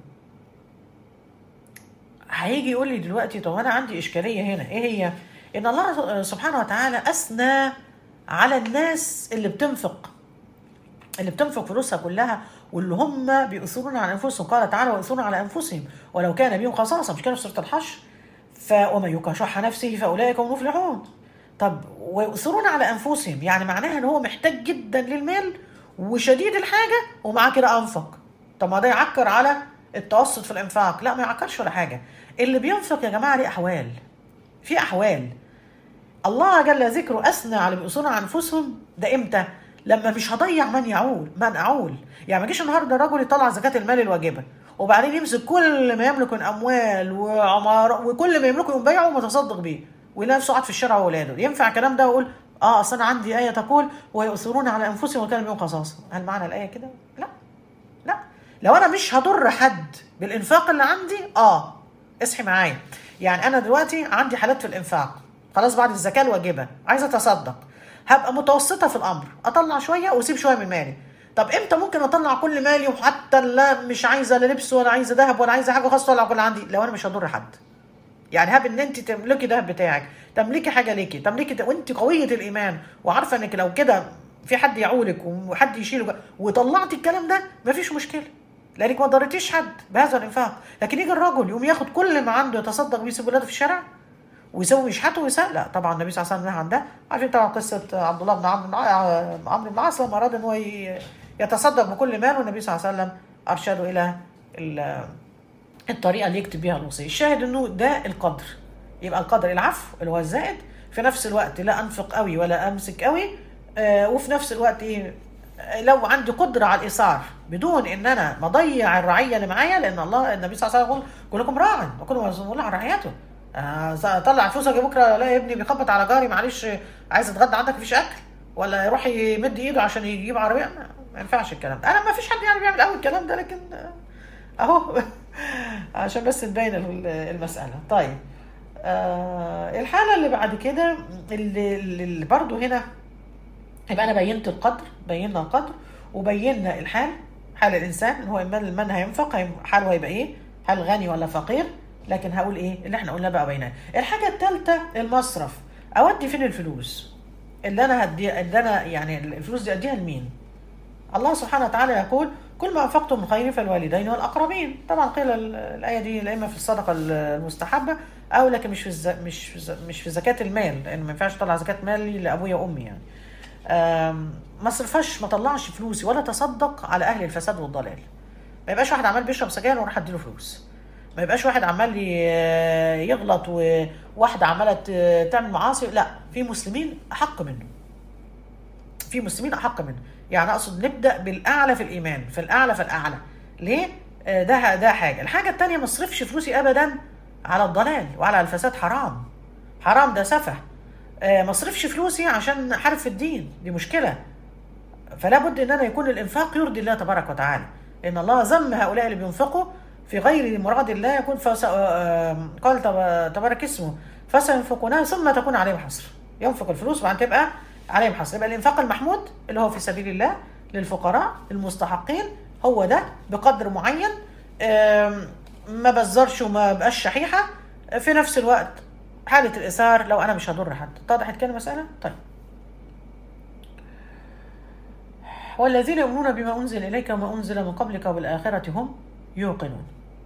هيجي يقول لي دلوقتي طب انا عندي اشكاليه هنا ايه هي ان الله سبحانه وتعالى اثنى على الناس اللي بتنفق اللي بتنفق فلوسها كلها واللي هم بيؤثرون على انفسهم قال تعالى ويؤثرون على انفسهم ولو كان بهم خصاصه مش كده في سوره الحشر ومن يوق شح نفسه فاولئك هم المفلحون طب ويؤثرون على انفسهم يعني معناها ان هو محتاج جدا للمال وشديد الحاجه ومعاه كده انفق طب ما ده يعكر على التوسط في الانفاق لا ما يعكرش ولا حاجه اللي بينفق يا جماعه ليه احوال في احوال الله جل ذكره اثنى على بيؤثرون على انفسهم ده امتى لما مش هضيع من يعول من اعول يعني ما يجيش النهارده رجل يطلع زكاه المال الواجبه وبعدين يمسك كل ما يملك من اموال وعمار وكل ما يملكه يبيعه ومتصدق بيه ويلاقي نفسه قاعد في الشارع واولاده ينفع الكلام ده واقول اه اصل انا عندي ايه تقول ويؤثرون على انفسهم وكان بهم خصاصه هل معنى الايه كده؟ لا لا لو انا مش هضر حد بالانفاق اللي عندي اه اصحي معايا يعني انا دلوقتي عندي حالات في الانفاق خلاص بعد الزكاه الواجبه عايزه اتصدق هبقى متوسطه في الامر اطلع شويه واسيب شويه من مالي طب امتى ممكن اطلع كل مالي وحتى لا مش عايزه لا لبس ولا عايزه ذهب ولا عايزه حاجه خاصه ولا كل عندي لو انا مش هضر حد يعني هاب ان انت تملكي ده بتاعك تملكي حاجه ليكي تملكي ده وانت قويه الايمان وعارفه انك لو كده في حد يعولك وحد يشيلك وطلعتي الكلام ده مفيش مشكله لانك ما ضرتيش حد بهذا الانفاق لكن يجي الرجل يقوم ياخد كل ما عنده يتصدق بيه يسيب ولاده في الشارع ويسوي يشحته ويسال لا طبعا النبي صلى الله عليه وسلم نهى عن ده عارفين طبعا قصه عبد الله بن عمرو بن عمرو بن العاص لما اراد ان هو يتصدق بكل مال والنبي صلى الله عليه وسلم ارشده الى الطريقه اللي يكتب بيها الوصيه الشاهد انه ده القدر يبقى القدر العفو اللي هو الزائد في نفس الوقت لا انفق قوي ولا امسك قوي آه وفي نفس الوقت ايه لو عندي قدره على الايثار بدون ان انا مضيع الرعيه اللي معايا لان الله النبي صلى الله عليه وسلم يقول كلكم راع وكلكم مسؤول عن رعيته آه طلع فلوسك بكره الاقي ابني بيخبط على جاري معلش عايز اتغدى عندك مفيش اكل ولا يروح يمد ايده عشان يجيب عربيه ما ينفعش الكلام ده انا ما فيش حد يعني بيعمل قوي الكلام ده لكن اهو عشان بس نبين المساله طيب آه الحاله اللي بعد كده اللي, اللي برضو هنا يبقى انا بينت القدر بينا القدر وبينا الحال حال الانسان هو من من هينفق حاله هيبقى ايه هل غني ولا فقير لكن هقول ايه اللي احنا قلنا بقى بيناه الحاجه الثالثه المصرف اودي فين الفلوس اللي انا هدي اللي انا يعني الفلوس دي اديها لمين الله سبحانه وتعالى يقول كل ما انفقتم من خير فالوالدين والاقربين طبعا قيل الايه دي لا اما في الصدقه المستحبه او لكن مش في الز... مش في مش في زكاه المال لان ما ينفعش اطلع زكاه مالي لابويا وامي يعني ما اصرفش ما طلعش فلوسي ولا تصدق على اهل الفساد والضلال ما يبقاش واحد عمال بيشرب سجاير واروح اديله فلوس ما يبقاش واحد عمال يغلط وواحده عماله تعمل معاصي لا في مسلمين احق منه في مسلمين احق منه يعني اقصد نبدا بالاعلى في الايمان في الاعلى في الاعلى ليه ده ده حاجه الحاجه الثانيه ما اصرفش فلوسي ابدا على الضلال وعلى الفساد حرام حرام ده سفه ما اصرفش فلوسي عشان احارب في الدين دي مشكله فلا بد ان انا يكون الانفاق يرضي الله تبارك وتعالى ان الله ذم هؤلاء اللي بينفقوا في غير مراد الله يكون فس... قال تبارك اسمه فسينفقونها ثم تكون عليهم حصر ينفق الفلوس وبعدين تبقى عليهم حصر يبقى الانفاق المحمود اللي هو في سبيل الله للفقراء المستحقين هو ده بقدر معين ما بزرش وما بقاش شحيحه في نفس الوقت حالة الإثار لو أنا مش هضر حد اتضحت كده المسألة؟ طيب والذين يؤمنون بما أنزل إليك وما أنزل من قبلك وبالآخرة هم يوقنون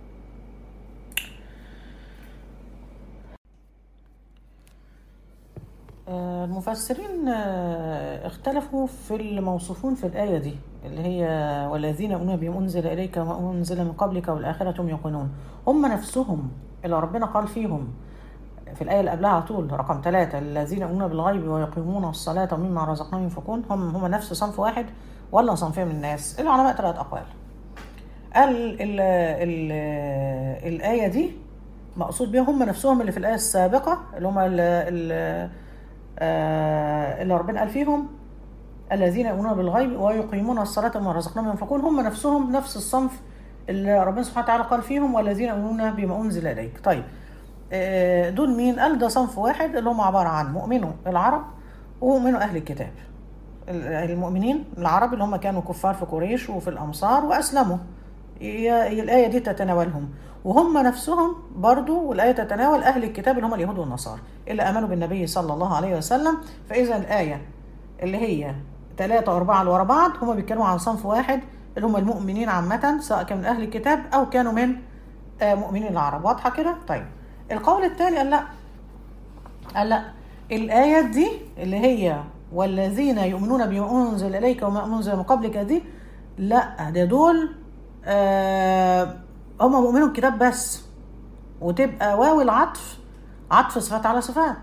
المفسرين اختلفوا في الموصوفون في الآية دي اللي هي والذين يؤمنون بما أنزل إليك وما أنزل من قبلك والآخرة هم يوقنون هم نفسهم اللي ربنا قال فيهم في الآية اللي قبلها على طول رقم ثلاثة الذين يؤمنون بالغيب ويقيمون الصلاة ومما رزقناهم ينفقون هم هم نفس صنف واحد ولا صنفين من الناس؟ العلماء ثلاث أقوال. قال ال ال الآية دي مقصود بيهم هم نفسهم اللي في الآية السابقة اللي هم اللي, اللي ربنا قال فيهم الذين يؤمنون بالغيب ويقيمون الصلاة ومما رزقناهم ينفقون هم نفسهم نفس الصنف اللي ربنا سبحانه وتعالى قال فيهم والذين يؤمنون بما أنزل إليك. طيب دول مين؟ قال ده صنف واحد اللي هم عبارة عن مؤمنوا العرب ومؤمنوا أهل الكتاب المؤمنين العرب اللي هم كانوا كفار في قريش وفي الأمصار وأسلموا الآية دي تتناولهم وهم نفسهم برضو والآية تتناول أهل الكتاب اللي هم اليهود والنصارى اللي آمنوا بالنبي صلى الله عليه وسلم فإذا الآية اللي هي ثلاثة وأربعة اللي ورا بعض هم بيتكلموا عن صنف واحد اللي هم المؤمنين عامة سواء كانوا من أهل الكتاب أو كانوا من مؤمنين العرب واضحة كده؟ طيب القول الثاني قال لا قال لا الآية دي اللي هي والذين يؤمنون بما أنزل إليك وما أنزل من قبلك دي لا ده دول آه هم مؤمنون الكتاب بس وتبقى واو العطف عطف صفات على صفات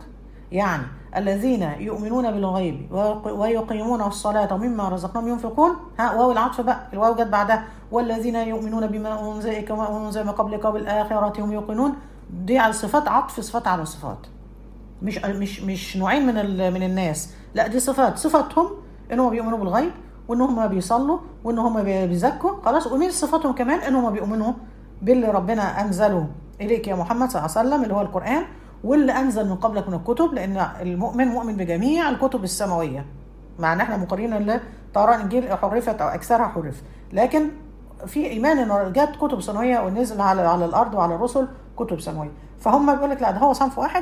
يعني الذين يؤمنون بالغيب ويق- ويقيمون الصلاة ومما رزقناهم ينفقون ها واو العطف بقى الواو جت بعدها والذين يؤمنون بما أنزل إليك وما أنزل من قبلك وبالآخرة هم يوقنون دي على صفات عطف صفات على صفات مش مش مش نوعين من ال- من الناس لا دي صفات صفاتهم ان هم بيؤمنوا بالغيب وان هم بيصلوا وان هم بي- بيزكوا خلاص ومن صفاتهم كمان ان هم بيؤمنوا باللي ربنا انزله اليك يا محمد صلى الله عليه وسلم اللي هو القران واللي انزل من قبلك من الكتب لان المؤمن مؤمن بجميع الكتب السماويه مع ان احنا مقرين ان التوراه الانجيل حرفت او اكثرها حرف لكن في ايمان ان جت كتب سماويه ونزل على على الارض وعلى الرسل كتب سماويه فهم بيقول لك لا ده هو صنف واحد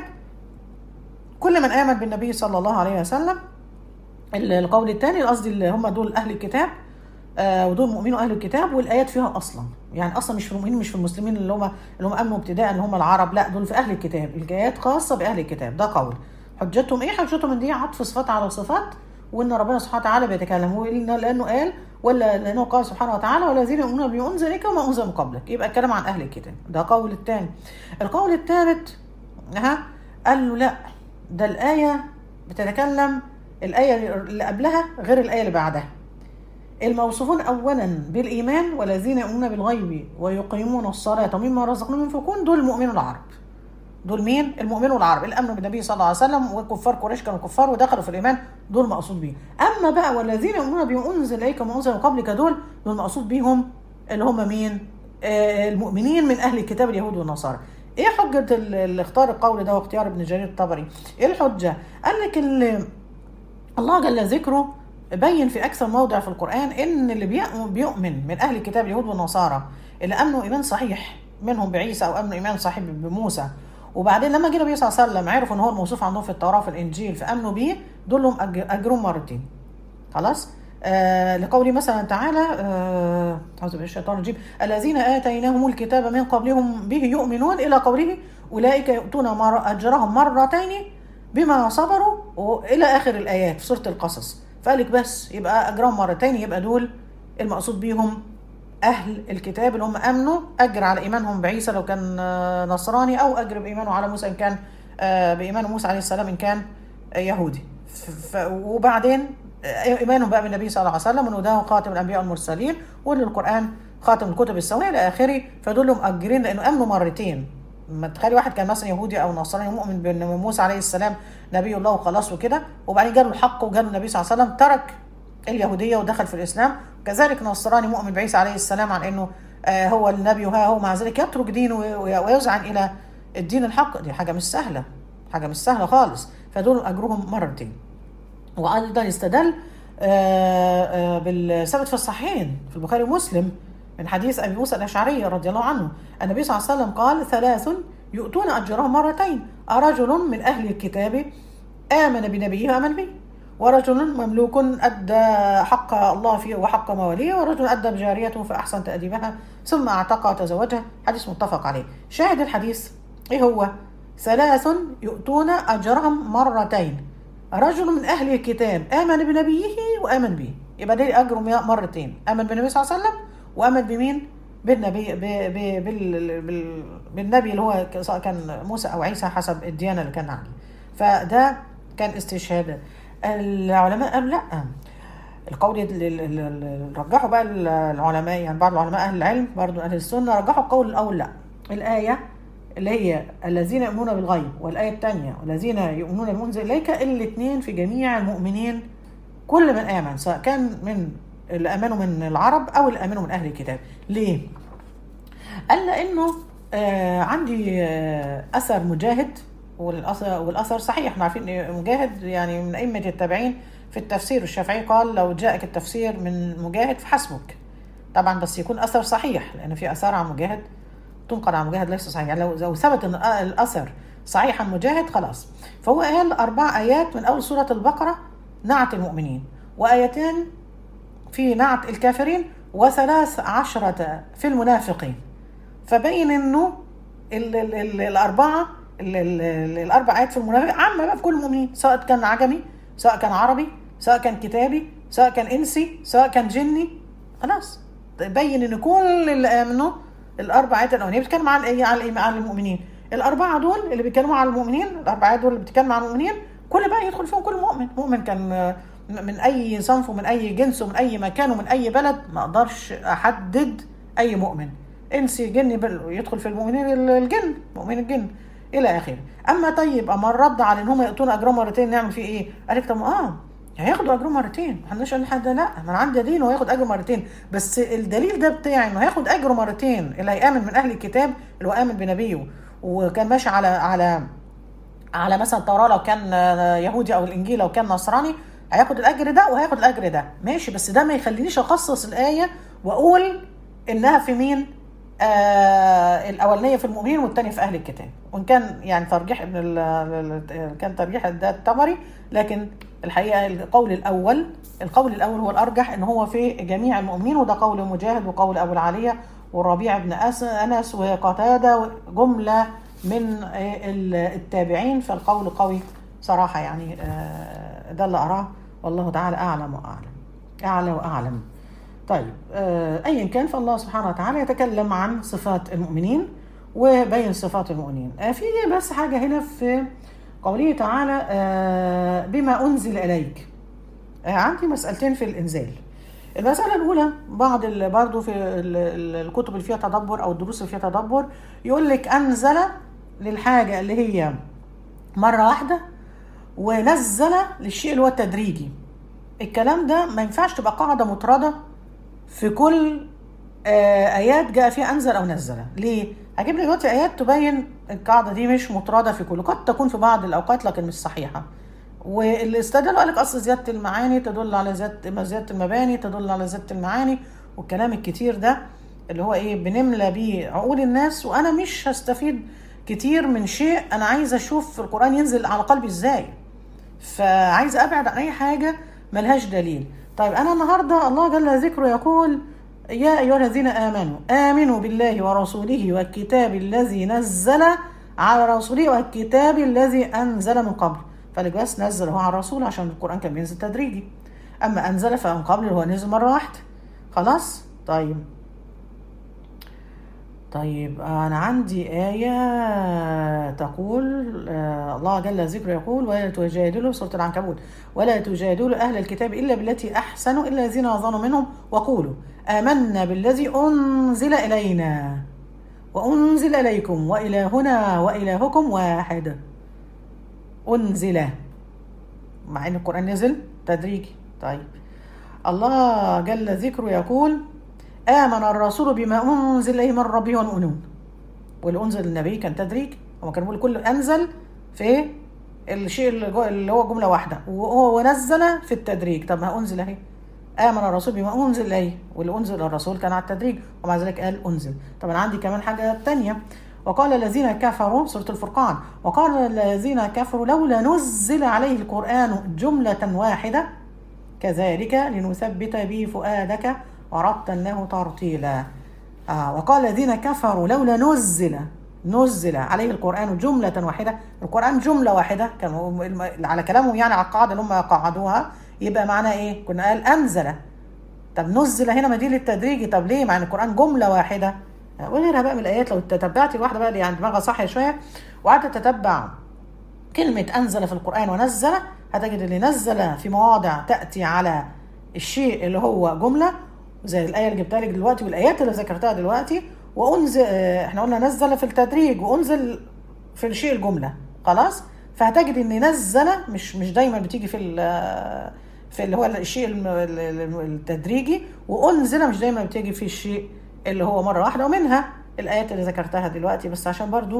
كل من آمن بالنبي صلى الله عليه وسلم ال- القول الثاني قصدي اللي هم دول أهل الكتاب آه ودول مؤمنين أهل الكتاب والآيات فيها أصلا يعني أصلا مش في المؤمنين مش في المسلمين اللي هم اللي هم آمنوا ابتداء اللي هم العرب لا دول في أهل الكتاب الآيات خاصة بأهل الكتاب ده قول حجتهم إيه حجتهم إن دي عطف صفات على صفات وإن ربنا سبحانه وتعالى بيتكلم وإن- لأنه قال ولا لأنه قال سبحانه وتعالى والذين يؤمنون بما أنزل إليك وما أنزل من قبلك يبقى الكلام عن أهل الكتاب ده قول الثاني القول الثالث ها قال له لا ده الآية بتتكلم الآية اللي قبلها غير الآية اللي بعدها الموصوفون أولا بالإيمان والذين يؤمنون بالغيب ويقيمون الصلاة ومما رزقناهم ينفقون دول المؤمنون العرب دول مين؟ المؤمنون العرب الامن بالنبي صلى الله عليه وسلم وكفار قريش كانوا كفار ودخلوا في الايمان دول مقصود بيهم اما بقى والذين يؤمنون بما انزل اليك وما انزل من قبلك دول دول مقصود بيهم اللي هم مين؟ آه المؤمنين من اهل الكتاب اليهود والنصارى ايه حجه ال- اللي اختار القول ده واختيار ابن جرير الطبري؟ ايه الحجه؟ قال لك ال- الله جل ذكره بين في اكثر موضع في القران ان اللي بيؤمن- بيؤمن من اهل الكتاب اليهود والنصارى اللي امنوا ايمان صحيح منهم بعيسى او امنوا ايمان صحيح بموسى وبعدين لما جه النبي صلى الله عليه وسلم عرفوا ان هو الموصوف عندهم في التوراه في الانجيل فامنوا بيه دول لهم أج- اجرهم مرتين خلاص آه لقوله مثلا تعالى آه، اعوذ بالله من الشيطان الرجيم الذين اتيناهم الكتاب من قبلهم به يؤمنون الى قوله اولئك يؤتون مر اجرهم مرتين بما صبروا والى اخر الايات في سوره القصص فقال لك بس يبقى اجرهم مرتين يبقى دول المقصود بيهم اهل الكتاب اللي هم امنوا اجر على ايمانهم بعيسى لو كان آه، نصراني او اجر بايمانه على موسى ان كان آه، بايمان موسى عليه السلام ان كان آه، يهودي ف- ف- وبعدين آه، ايمانهم بقى بالنبي صلى الله عليه وسلم وانه ده خاتم الانبياء والمرسلين وان القران خاتم الكتب السماويه الى اخره فدول لهم اجرين لانه امنوا مرتين ما تخيلي واحد كان مثلا يهودي او نصراني مؤمن بان موسى عليه السلام نبي الله وخلاص وكده وبعدين جاله الحق وجاله النبي صلى الله عليه وسلم ترك اليهوديه ودخل في الاسلام كذلك نصراني مؤمن بعيسى عليه السلام عن انه آه، هو النبي وها هو مع ذلك يترك دينه وي- ويذعن الى الدين الحق دي حاجه مش سهله حاجه مش سهله خالص فدول اجرهم مرتين وايضا يستدل آه، آه، بالثبت في الصحيحين في البخاري ومسلم من حديث ابي موسى الاشعري رضي الله عنه النبي صلى الله عليه وسلم قال ثلاث يؤتون اجرهم مرتين رجل من اهل الكتاب امن بنبيه وامن به ورجل مملوك ادى حق الله فيه وحق مواليه ورجل ادى بجاريته فاحسن تاديبها ثم اعتق وتزوجها حديث متفق عليه شاهد الحديث ايه هو ثلاث يؤتون اجرهم مرتين رجل من اهل الكتاب امن بنبيه وامن به يبقى ده اجره مرتين امن بالنبي صلى الله عليه وسلم وامن بمين بالنبي ب ب بال بال بالنبي اللي هو ك- سواء كان موسى او عيسى حسب الديانه اللي كان عليه فده كان استشهاد العلماء قالوا لا القول ال- ال- ال- ال- رجحوا بقى ال- العلماء يعني بعض العلماء اهل العلم برضو اهل السنه رجحوا القول الاول لا الايه اللي هي الذين يؤمنون بالغيب والايه الثانيه والذين يؤمنون بالمنزل اليك الاثنين في جميع المؤمنين كل من امن سواء كان من اللي امنوا من العرب او اللي امنوا من اهل الكتاب ليه قال لانه آه عندي آه اثر مجاهد والاثر والاثر صحيح احنا عارفين إن مجاهد يعني من ائمه التابعين في التفسير الشافعي قال لو جاءك التفسير من مجاهد فحسبك طبعا بس يكون اثر صحيح لان في اثار عن مجاهد تنقل عن مجاهد ليس صحيح يعني لو لو ثبت ان الاثر صحيح عن مجاهد خلاص فهو قال اربع ايات من اول سوره البقره نعت المؤمنين وايتين في نعت الكافرين وثلاث عشرة في المنافقين فبين انه ال ال ال الاربعه ال ال ال الاربع ايات في المنافق عامه بقى في كل المؤمنين سواء كان عجمي سواء كان عربي سواء كان كتابي سواء كان انسي سواء كان جني خلاص بين ان كل اللي امنوا الاربع ايات الاولانيه بتتكلم عن ايه على على المؤمنين الاربعه دول اللي بيتكلموا على المؤمنين الاربعه دول اللي بيتكلموا على المؤمنين كل بقى يدخل فيهم كل مؤمن مؤمن كان آه، من اي صنف ومن اي جنس ومن اي مكان ومن اي بلد ما اقدرش احدد اي مؤمن انسي جني بل- يدخل في المؤمنين الجن مؤمن الجن الى اخره اما طيب اما الرد على ان هم ياتون اجرهم مرتين نعمل فيه ايه قال لك طب اه هياخدوا اجرهم مرتين ما حدش قال لحد لا ما انا عندي دين وهياخد اجر مرتين بس الدليل ده بتاعي انه هياخد اجر مرتين اللي هيامن من اهل الكتاب اللي هو امن بنبيه وكان ماشي على على على مثلا التوراه لو كان يهودي او الانجيل لو كان نصراني هياخد الاجر ده وهياخد الاجر ده ماشي بس ده ما يخلينيش اخصص الايه واقول انها في مين آه الاولانيه في المؤمنين والثانيه في اهل الكتاب وان كان يعني ترجيح ابن ال- ال- كان ترجيح ده الطبري لكن الحقيقه القول الاول القول الاول هو الارجح ان هو في جميع المؤمنين وده قول مجاهد وقول ابو العاليه والربيع بن أس- انس وقتاده جمله من آه، ال- التابعين فالقول قوي صراحه يعني آه، ده اللي اراه والله تعالى اعلم واعلم اعلى واعلم طيب آه، ايا كان فالله سبحانه وتعالى يتكلم عن صفات المؤمنين وبين صفات المؤمنين آه، في بس حاجه هنا في قوله تعالى آه، بما انزل اليك آه، عندي مسألتين في الإنزال المسألة الأولى بعض ال- برضو في ال- ال- الكتب اللي فيها تدبر أو الدروس اللي فيها تدبر يقول لك أنزل للحاجة اللي هي مرة واحدة ونزل للشيء اللي هو التدريجي الكلام ده ما ينفعش تبقى قاعدة مطردة في كل آه، آيات جاء فيها أنزل أو نزل ليه؟ هجيب لك دلوقتي آيات تبين القاعدة دي مش مطردة في كل قد تكون في بعض الأوقات لكن مش صحيحة واللي استدلوا قال لك اصل زياده المعاني تدل على زياده زياده المباني تدل على زياده المعاني والكلام الكتير ده اللي هو ايه بنملى بيه عقول الناس وانا مش هستفيد كتير من شيء انا عايزه اشوف في القران ينزل على قلبي ازاي فعايزه ابعد عن اي حاجه ملهاش دليل طيب انا النهارده الله جل ذكره يقول يا ايها الذين امنوا امنوا بالله ورسوله والكتاب الذي نزل على رسوله والكتاب الذي انزل من قبل فلك بس نزل هو على الرسول عشان القران كان بينزل تدريجي اما انزل فمن قبل هو نزل مره واحده خلاص طيب طيب أنا عندي آية تقول آه الله جل ذكره يقول ولا تجادلوا سورة العنكبوت ولا تجادلوا أهل الكتاب إلا بالتي أحسنوا إلا الذين ظنوا منهم وقولوا آمنا بالذي أنزل إلينا وأنزل إليكم وإلهنا وإلهكم واحد أنزل مع إن القرآن نزل تدريجي طيب الله جل ذكره يقول آمن الرسول بما أنزل إليه من ربه والمؤمنون واللي أنزل النبي كان تدريج هو كان بيقول كل أنزل في الشيء اللي, جو اللي هو جملة واحدة وهو ونزل في التدريج طب ما أنزل أهي آمن الرسول بما أنزل إليه واللي أنزل الرسول كان على التدريج ومع ذلك قال أنزل طب أنا عندي كمان حاجة تانية وقال الذين كفروا سورة الفرقان وقال الذين كفروا لولا نزل عليه القرآن جملة واحدة كذلك لنثبت به فؤادك ورتلناه ترتيلا آه وقال الذين كفروا لولا نزل نزل عليه القرآن جملة واحدة القرآن جملة واحدة كانوا على كلامهم يعني على القاعدة اللي هم قعدوها يبقى معناه ايه؟ كنا قال أنزل طب نزل هنا مدين التدريجي طب ليه؟ مع ان القرآن جملة واحدة وغيرها بقى من الآيات لو تتبعت الواحدة بقى اللي يعني دماغها صح شوية وقعدت تتبع كلمة أنزل في القرآن ونزل هتجد اللي نزل في مواضع تأتي على الشيء اللي هو جملة زي الآية اللي جبتها لك دلوقتي والآيات اللي ذكرتها دلوقتي وأنزل احنا قلنا نزل في التدريج وأنزل في الشيء الجملة خلاص فهتجد إن نزل مش مش دايما بتيجي في في اللي هو الشيء التدريجي وأنزل مش دايما بتيجي في الشيء اللي هو مرة واحدة ومنها الآيات اللي ذكرتها دلوقتي بس عشان برضو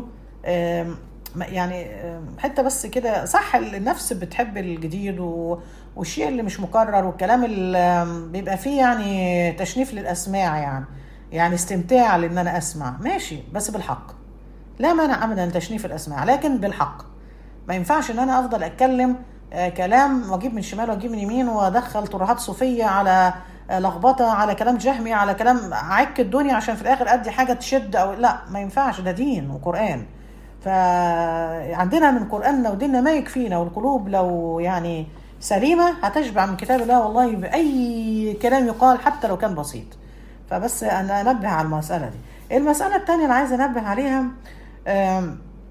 يعني حته بس كده صح النفس بتحب الجديد والشيء اللي مش مكرر والكلام اللي بيبقى فيه يعني تشنيف للاسماع يعني يعني استمتاع لان انا اسمع ماشي بس بالحق لا مانع ابدا تشنيف الاسماع لكن بالحق ما ينفعش ان انا افضل اتكلم كلام واجيب من شمال واجيب من يمين وادخل ترهات صوفيه على لخبطه على كلام جهمي على كلام عك الدنيا عشان في الاخر ادي حاجه تشد او لا ما ينفعش ده دين وقران فعندنا من قرآننا وديننا ما يكفينا والقلوب لو يعني سليمة هتشبع من كتاب الله والله بأي كلام يقال حتى لو كان بسيط فبس أنا أنبه على المسألة دي المسألة الثانية اللي عايزة أنبه عليها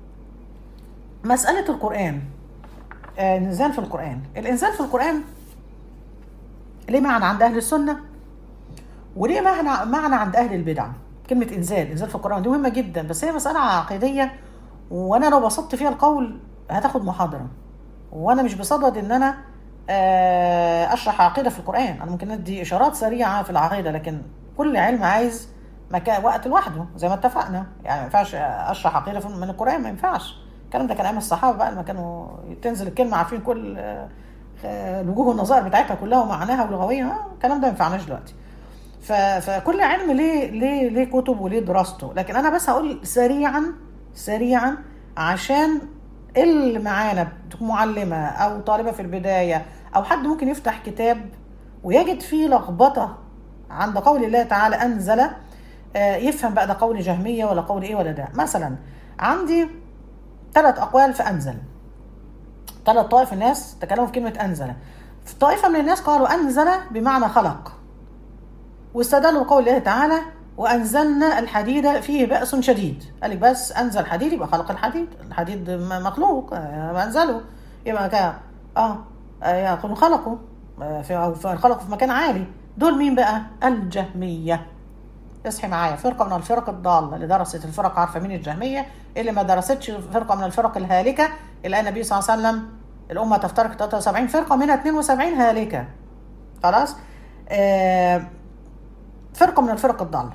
مسألة القرآن آه، الإنزال في القرآن الإنزال في القرآن ليه معنى عند أهل السنة وليه معنى معنى عند أهل البدع كلمة إنزال إنزال في القرآن دي مهمة جدا بس هي مسألة عقيدية وأنا لو بسطت فيها القول هتاخد محاضرة وأنا مش بصدد إن أنا آه، أشرح عقيدة في القرآن أنا ممكن أدي إشارات سريعة في العقيدة لكن كل علم عايز مكان وقت لوحده زي ما اتفقنا يعني ما ينفعش اشرح عقيده في- من القران ما ينفعش الكلام ده كان ايام الصحابه بقى لما كانوا تنزل الكلمه عارفين كل آه، آه، الوجوه والنظائر بتاعتها كلها ومعناها ولغويا آه، الكلام ده ما ينفعناش دلوقتي ف- فكل علم ليه ليه ليه كتب وليه دراسته لكن انا بس هقول سريعا سريعا عشان اللي معانا تكون معلمه او طالبه في البدايه او حد ممكن يفتح كتاب ويجد فيه لخبطه عند قول الله تعالى انزل آه، يفهم بقى ده قول جهميه ولا قول ايه ولا ده مثلا عندي ثلاث اقوال في انزل ثلاث طوائف الناس تكلموا في كلمه انزل في طائفه من الناس قالوا انزل بمعنى خلق واستدلوا بقول الله تعالى وانزلنا الحديد فيه باس شديد قال لك بس انزل حديد يبقى خلق الحديد الحديد م- مخلوق آه، انزله يبقى كان اه آه، يكون خلقه آه، في أو في- خلقه في مكان عالي دول مين بقى الجهميه اصحي معايا فرقه من الفرق الضاله اللي درست الفرق عارفه مين الجهميه اللي ما درستش فرقه من الفرق الهالكه اللي النبي صلى الله عليه وسلم الامه تفترق 73 فرقه منها 72 هالكه خلاص آه فرقه من الفرق الضاله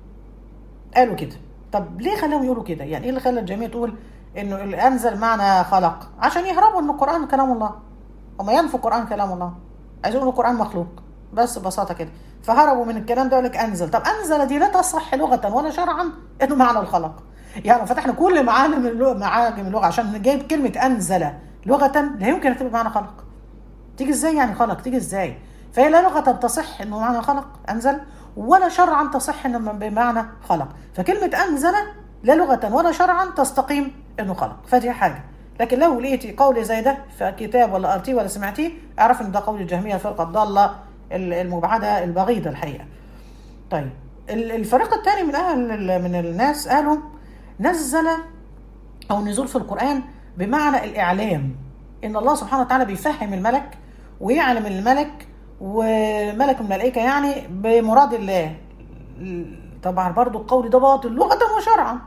قالوا كده طب ليه خلاهم يقولوا كده يعني ايه اللي خلى الجميع تقول انه اللي انزل معنى خلق عشان يهربوا ان القران كلام الله وما ينفوا القران كلام الله عايزين يقولوا القران مخلوق بس ببساطه كده فهربوا من الكلام ده يقول لك انزل طب انزل دي لا تصح لغه ولا شرعا انه معنى الخلق يعني لو فتحنا كل معالم اللغه معاجم اللغه عشان جايب كلمه انزل لغه لا يمكن ان تبقى معنى خلق تيجي ازاي يعني خلق تيجي ازاي فهي لا لغه تصح انه معنى خلق انزل ولا شرعا تصح انه بمعنى خلق فكلمه انزل لا لغه ولا شرعا تستقيم انه خلق فدي حاجه لكن لو لقيتي قول زي ده في كتاب ولا قرتيه ولا سمعتيه اعرف ان ده قول الجهميه الفرقه الضاله المبعده البغيضه الحقيقه طيب ال- الفريق الثاني من اهل من الناس قالوا نزل او نزول في القران بمعنى الاعلام ان الله سبحانه وتعالى بيفهم الملك ويعلم الملك وملك من الملائكه يعني بمراد الله طبعا برضو القول ده باطل لغه وشرعا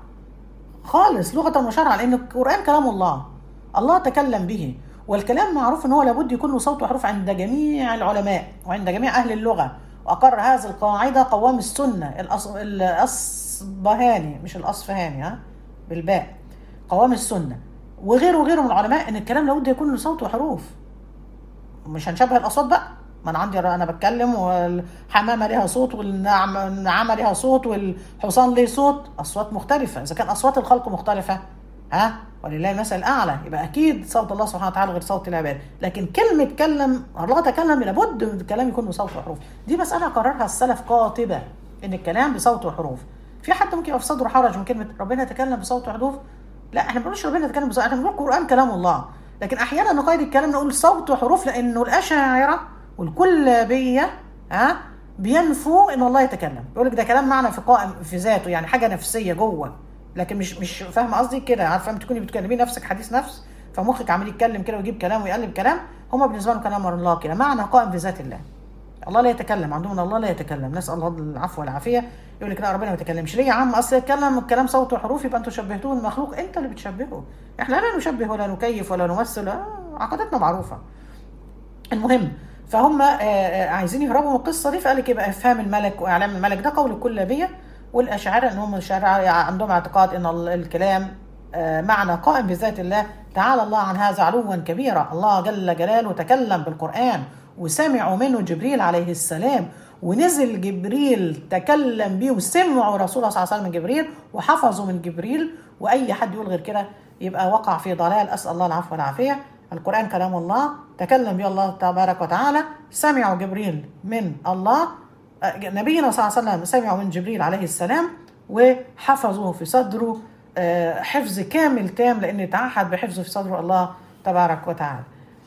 خالص لغه وشرعا لان القران كلام الله الله تكلم به والكلام معروف ان هو لابد يكون له صوت وحروف عند جميع العلماء وعند جميع اهل اللغه واقر هذه القاعده قوام السنه الأص... الاصبهاني مش الاصفهاني ها بالباء قوام السنه وغيره وغيره من العلماء ان الكلام لابد يكون له صوت وحروف مش هنشبه الاصوات بقى ما انا عندي انا بتكلم والحمامه ليها صوت والنعامه ليها صوت والحصان ليه صوت اصوات مختلفه اذا كان اصوات الخلق مختلفه ها ولله المثل الاعلى يبقى اكيد صوت الله سبحانه وتعالى غير صوت العباد لكن كلمه كلم الله تكلم لابد من الكلام يكون بصوت وحروف دي مساله قررها السلف قاطبه ان الكلام بصوت وحروف في حد ممكن يبقى في صدره حرج من كلمه ربنا يتكلم بصوت وحروف لا احنا ما بنقولش ربنا يتكلم بصوت احنا بنقول القران كلام الله لكن احيانا نقيد الكلام نقول صوت وحروف لانه الاشاعره والكلابيه ها بينفوا ان الله يتكلم يقول لك ده كلام معنى في قائم في ذاته يعني حاجه نفسيه جوه لكن مش مش فاهمه قصدي كده عارفه لما تكوني بتكلمي نفسك حديث نفس فمخك عمال يتكلم كده ويجيب كلام ويقلب كلام هما بالنسبه لهم كلام الله كده معنى قائم بذات الله الله لا يتكلم عندهم ان الله لا يتكلم نسال الله العفو والعافيه يقول لك لا ربنا ما يتكلمش ليه يا عم اصل يتكلم الكلام صوت وحروف يبقى انتوا شبهتوه المخلوق انت اللي بتشبهه احنا لا نشبه ولا نكيف ولا نمثل آه عقيدتنا معروفه المهم فهم عايزين يهربوا من القصه دي فقال لك يبقى افهام الملك واعلام الملك ده قول الكلابيه والاشاعره ان هم الاشاعره عندهم اعتقاد ان الكلام معنى قائم بذات الله تعالى الله عن هذا علوا كبيرا الله جل جلاله تكلم بالقران وسمعوا منه جبريل عليه السلام ونزل جبريل تكلم بيه وسمعوا رسول الله صلى الله عليه وسلم من جبريل وحفظوا من جبريل واي حد يقول غير كده يبقى وقع في ضلال اسال الله العفو والعافيه القرآن كلام الله تكلم به الله تبارك وتعالى سمعوا جبريل من الله نبينا صلى الله عليه وسلم سمعوا من جبريل عليه السلام وحفظوه في صدره حفظ كامل تام لأن تعهد بحفظه في صدره الله تبارك وتعالى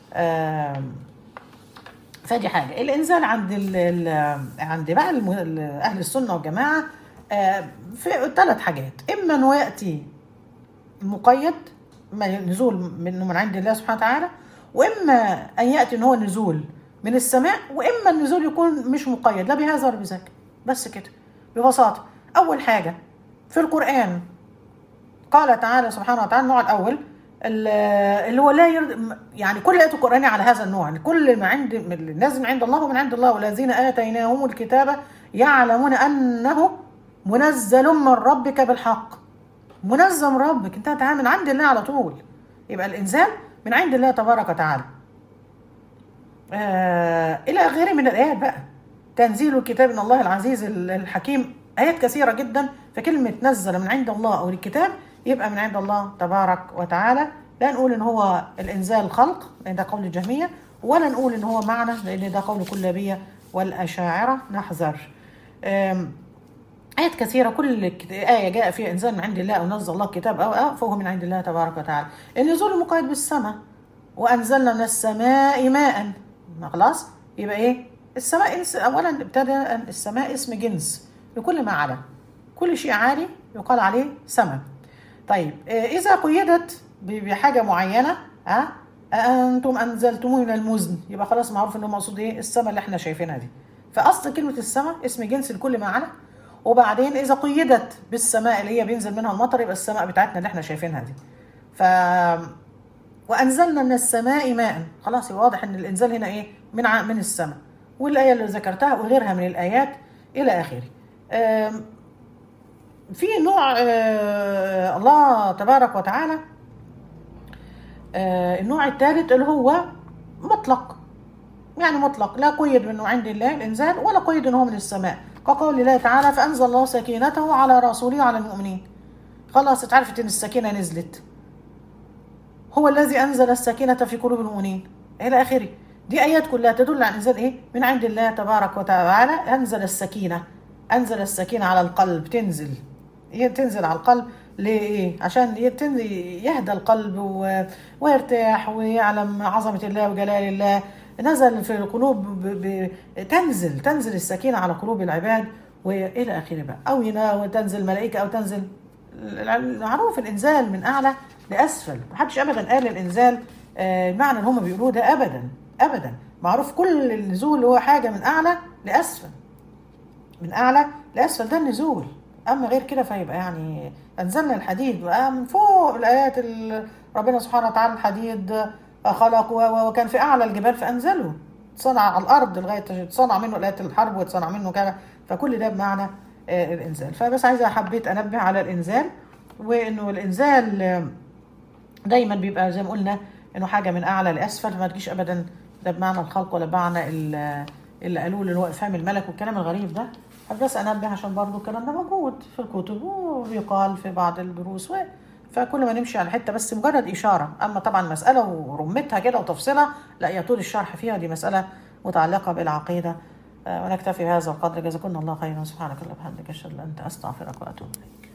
فدي حاجة الإنزال عند ال عند بقى أهل السنة والجماعة في ثلاث حاجات إما أنه يأتي مقيد اما نزول منه من عند الله سبحانه وتعالى واما ان ياتي ان هو نزول من السماء واما النزول يكون مش مقيد لا بهذا ولا بذاك بس كده ببساطه اول حاجه في القران قال تعالى سبحانه وتعالى النوع الاول ال- اللي هو لا يرد يعني كل الايات القرانيه على هذا النوع يعني كل ما عند من اللي نازل من عند الله ومن عند الله والذين اتيناهم الكتاب يعلمون انه منزل من ربك بالحق منزل من ربك انت تعالى من عند الله على طول يبقى الانزال من عند الله تبارك وتعالى آه الى غيره من الايات بقى تنزيل الكتاب من الله العزيز الحكيم ايات كثيره جدا فكلمه نزل من عند الله او الكتاب يبقى من عند الله تبارك وتعالى لا نقول ان هو الانزال خلق لان ده قول الجهميه ولا نقول ان هو معنى لان ده قول كلابيه والاشاعره نحذر آم، آيات كثيرة كل كت- آية جاء فيها إنزال من عند الله أو نزل الله كتاب أو أو فهو من عند الله تبارك وتعالى النزول المقيد بالسماء وأنزلنا من السماء ماء ما خلاص يبقى إيه السماء إنس أولا ابتدى السماء اسم جنس لكل ما علا كل شيء عالي يقال عليه سماء طيب آه، إذا قيدت ب- بحاجة معينة ها أنتم أنزلتموه من المزن يبقى خلاص معروف إنه مقصود إيه السماء اللي إحنا شايفينها دي فأصل كلمة السماء اسم جنس لكل ما علا وبعدين إذا قيدت بالسماء اللي هي بينزل منها المطر يبقى السماء بتاعتنا اللي إحنا شايفينها دي ف وأنزلنا من السماء ماء خلاص يبقى واضح إن الإنزال هنا إيه من ع... من السماء والآية اللي ذكرتها وغيرها من الآيات إلى آخره آم، في نوع آه، الله تبارك وتعالى آه، النوع الثالث اللي هو مطلق يعني مطلق لا قيد منه عند الله الانزال ولا قيد انه من السماء كقول الله تعالى فانزل الله سكينته على رسوله وعلى المؤمنين خلاص اتعرفت ان السكينه نزلت هو الذي انزل السكينه في قلوب المؤمنين الى اخره دي ايات كلها تدل على انزال ايه من عند الله تبارك وتعالى انزل السكينه انزل السكينه على القلب تنزل هي تنزل على القلب ليه عشان يتن- يهدى القلب و- ويرتاح ويعلم عظمه الله وجلال الله نزل في القلوب ب... ب... تنزل تنزل السكينه على قلوب العباد والى اخره بقى او ينا وتنزل ملائكه او تنزل معروف الانزال من اعلى لاسفل محدش ابدا قال الانزال آه، المعنى اللي هم بيقولوه ده ابدا ابدا معروف كل النزول هو حاجه من اعلى لاسفل من اعلى لاسفل ده النزول اما غير كده فيبقى يعني انزلنا الحديد بقى من فوق الايات ال- ربنا سبحانه وتعالى الحديد خلق و- و- وكان في اعلى الجبال فانزله صنع على الارض لغايه تصنع منه الايات الحرب وتصنع منه كذا فكل ده بمعنى آه، الانزال فبس عايزه حبيت انبه على الانزال وانه الانزال آه، دايما بيبقى زي ما قلنا انه حاجه من اعلى لاسفل فما تجيش ابدا لا بمعنى الخلق ولا بمعنى ال- اللي قالوه اللي هو افهام الملك والكلام الغريب ده حابب بس انبه عشان برضو الكلام ده موجود في الكتب وبيقال في بعض الدروس و... فكل ما نمشي على حته بس مجرد اشاره اما طبعا مساله ورمتها كده وتفصيلها لا يطول الشرح فيها دي مساله متعلقه بالعقيده آه، ونكتفي بهذا القدر جزاكم الله خيرا سبحانك اللهم وبحمدك اشهد ان لا اله الا انت استغفرك واتوب اليك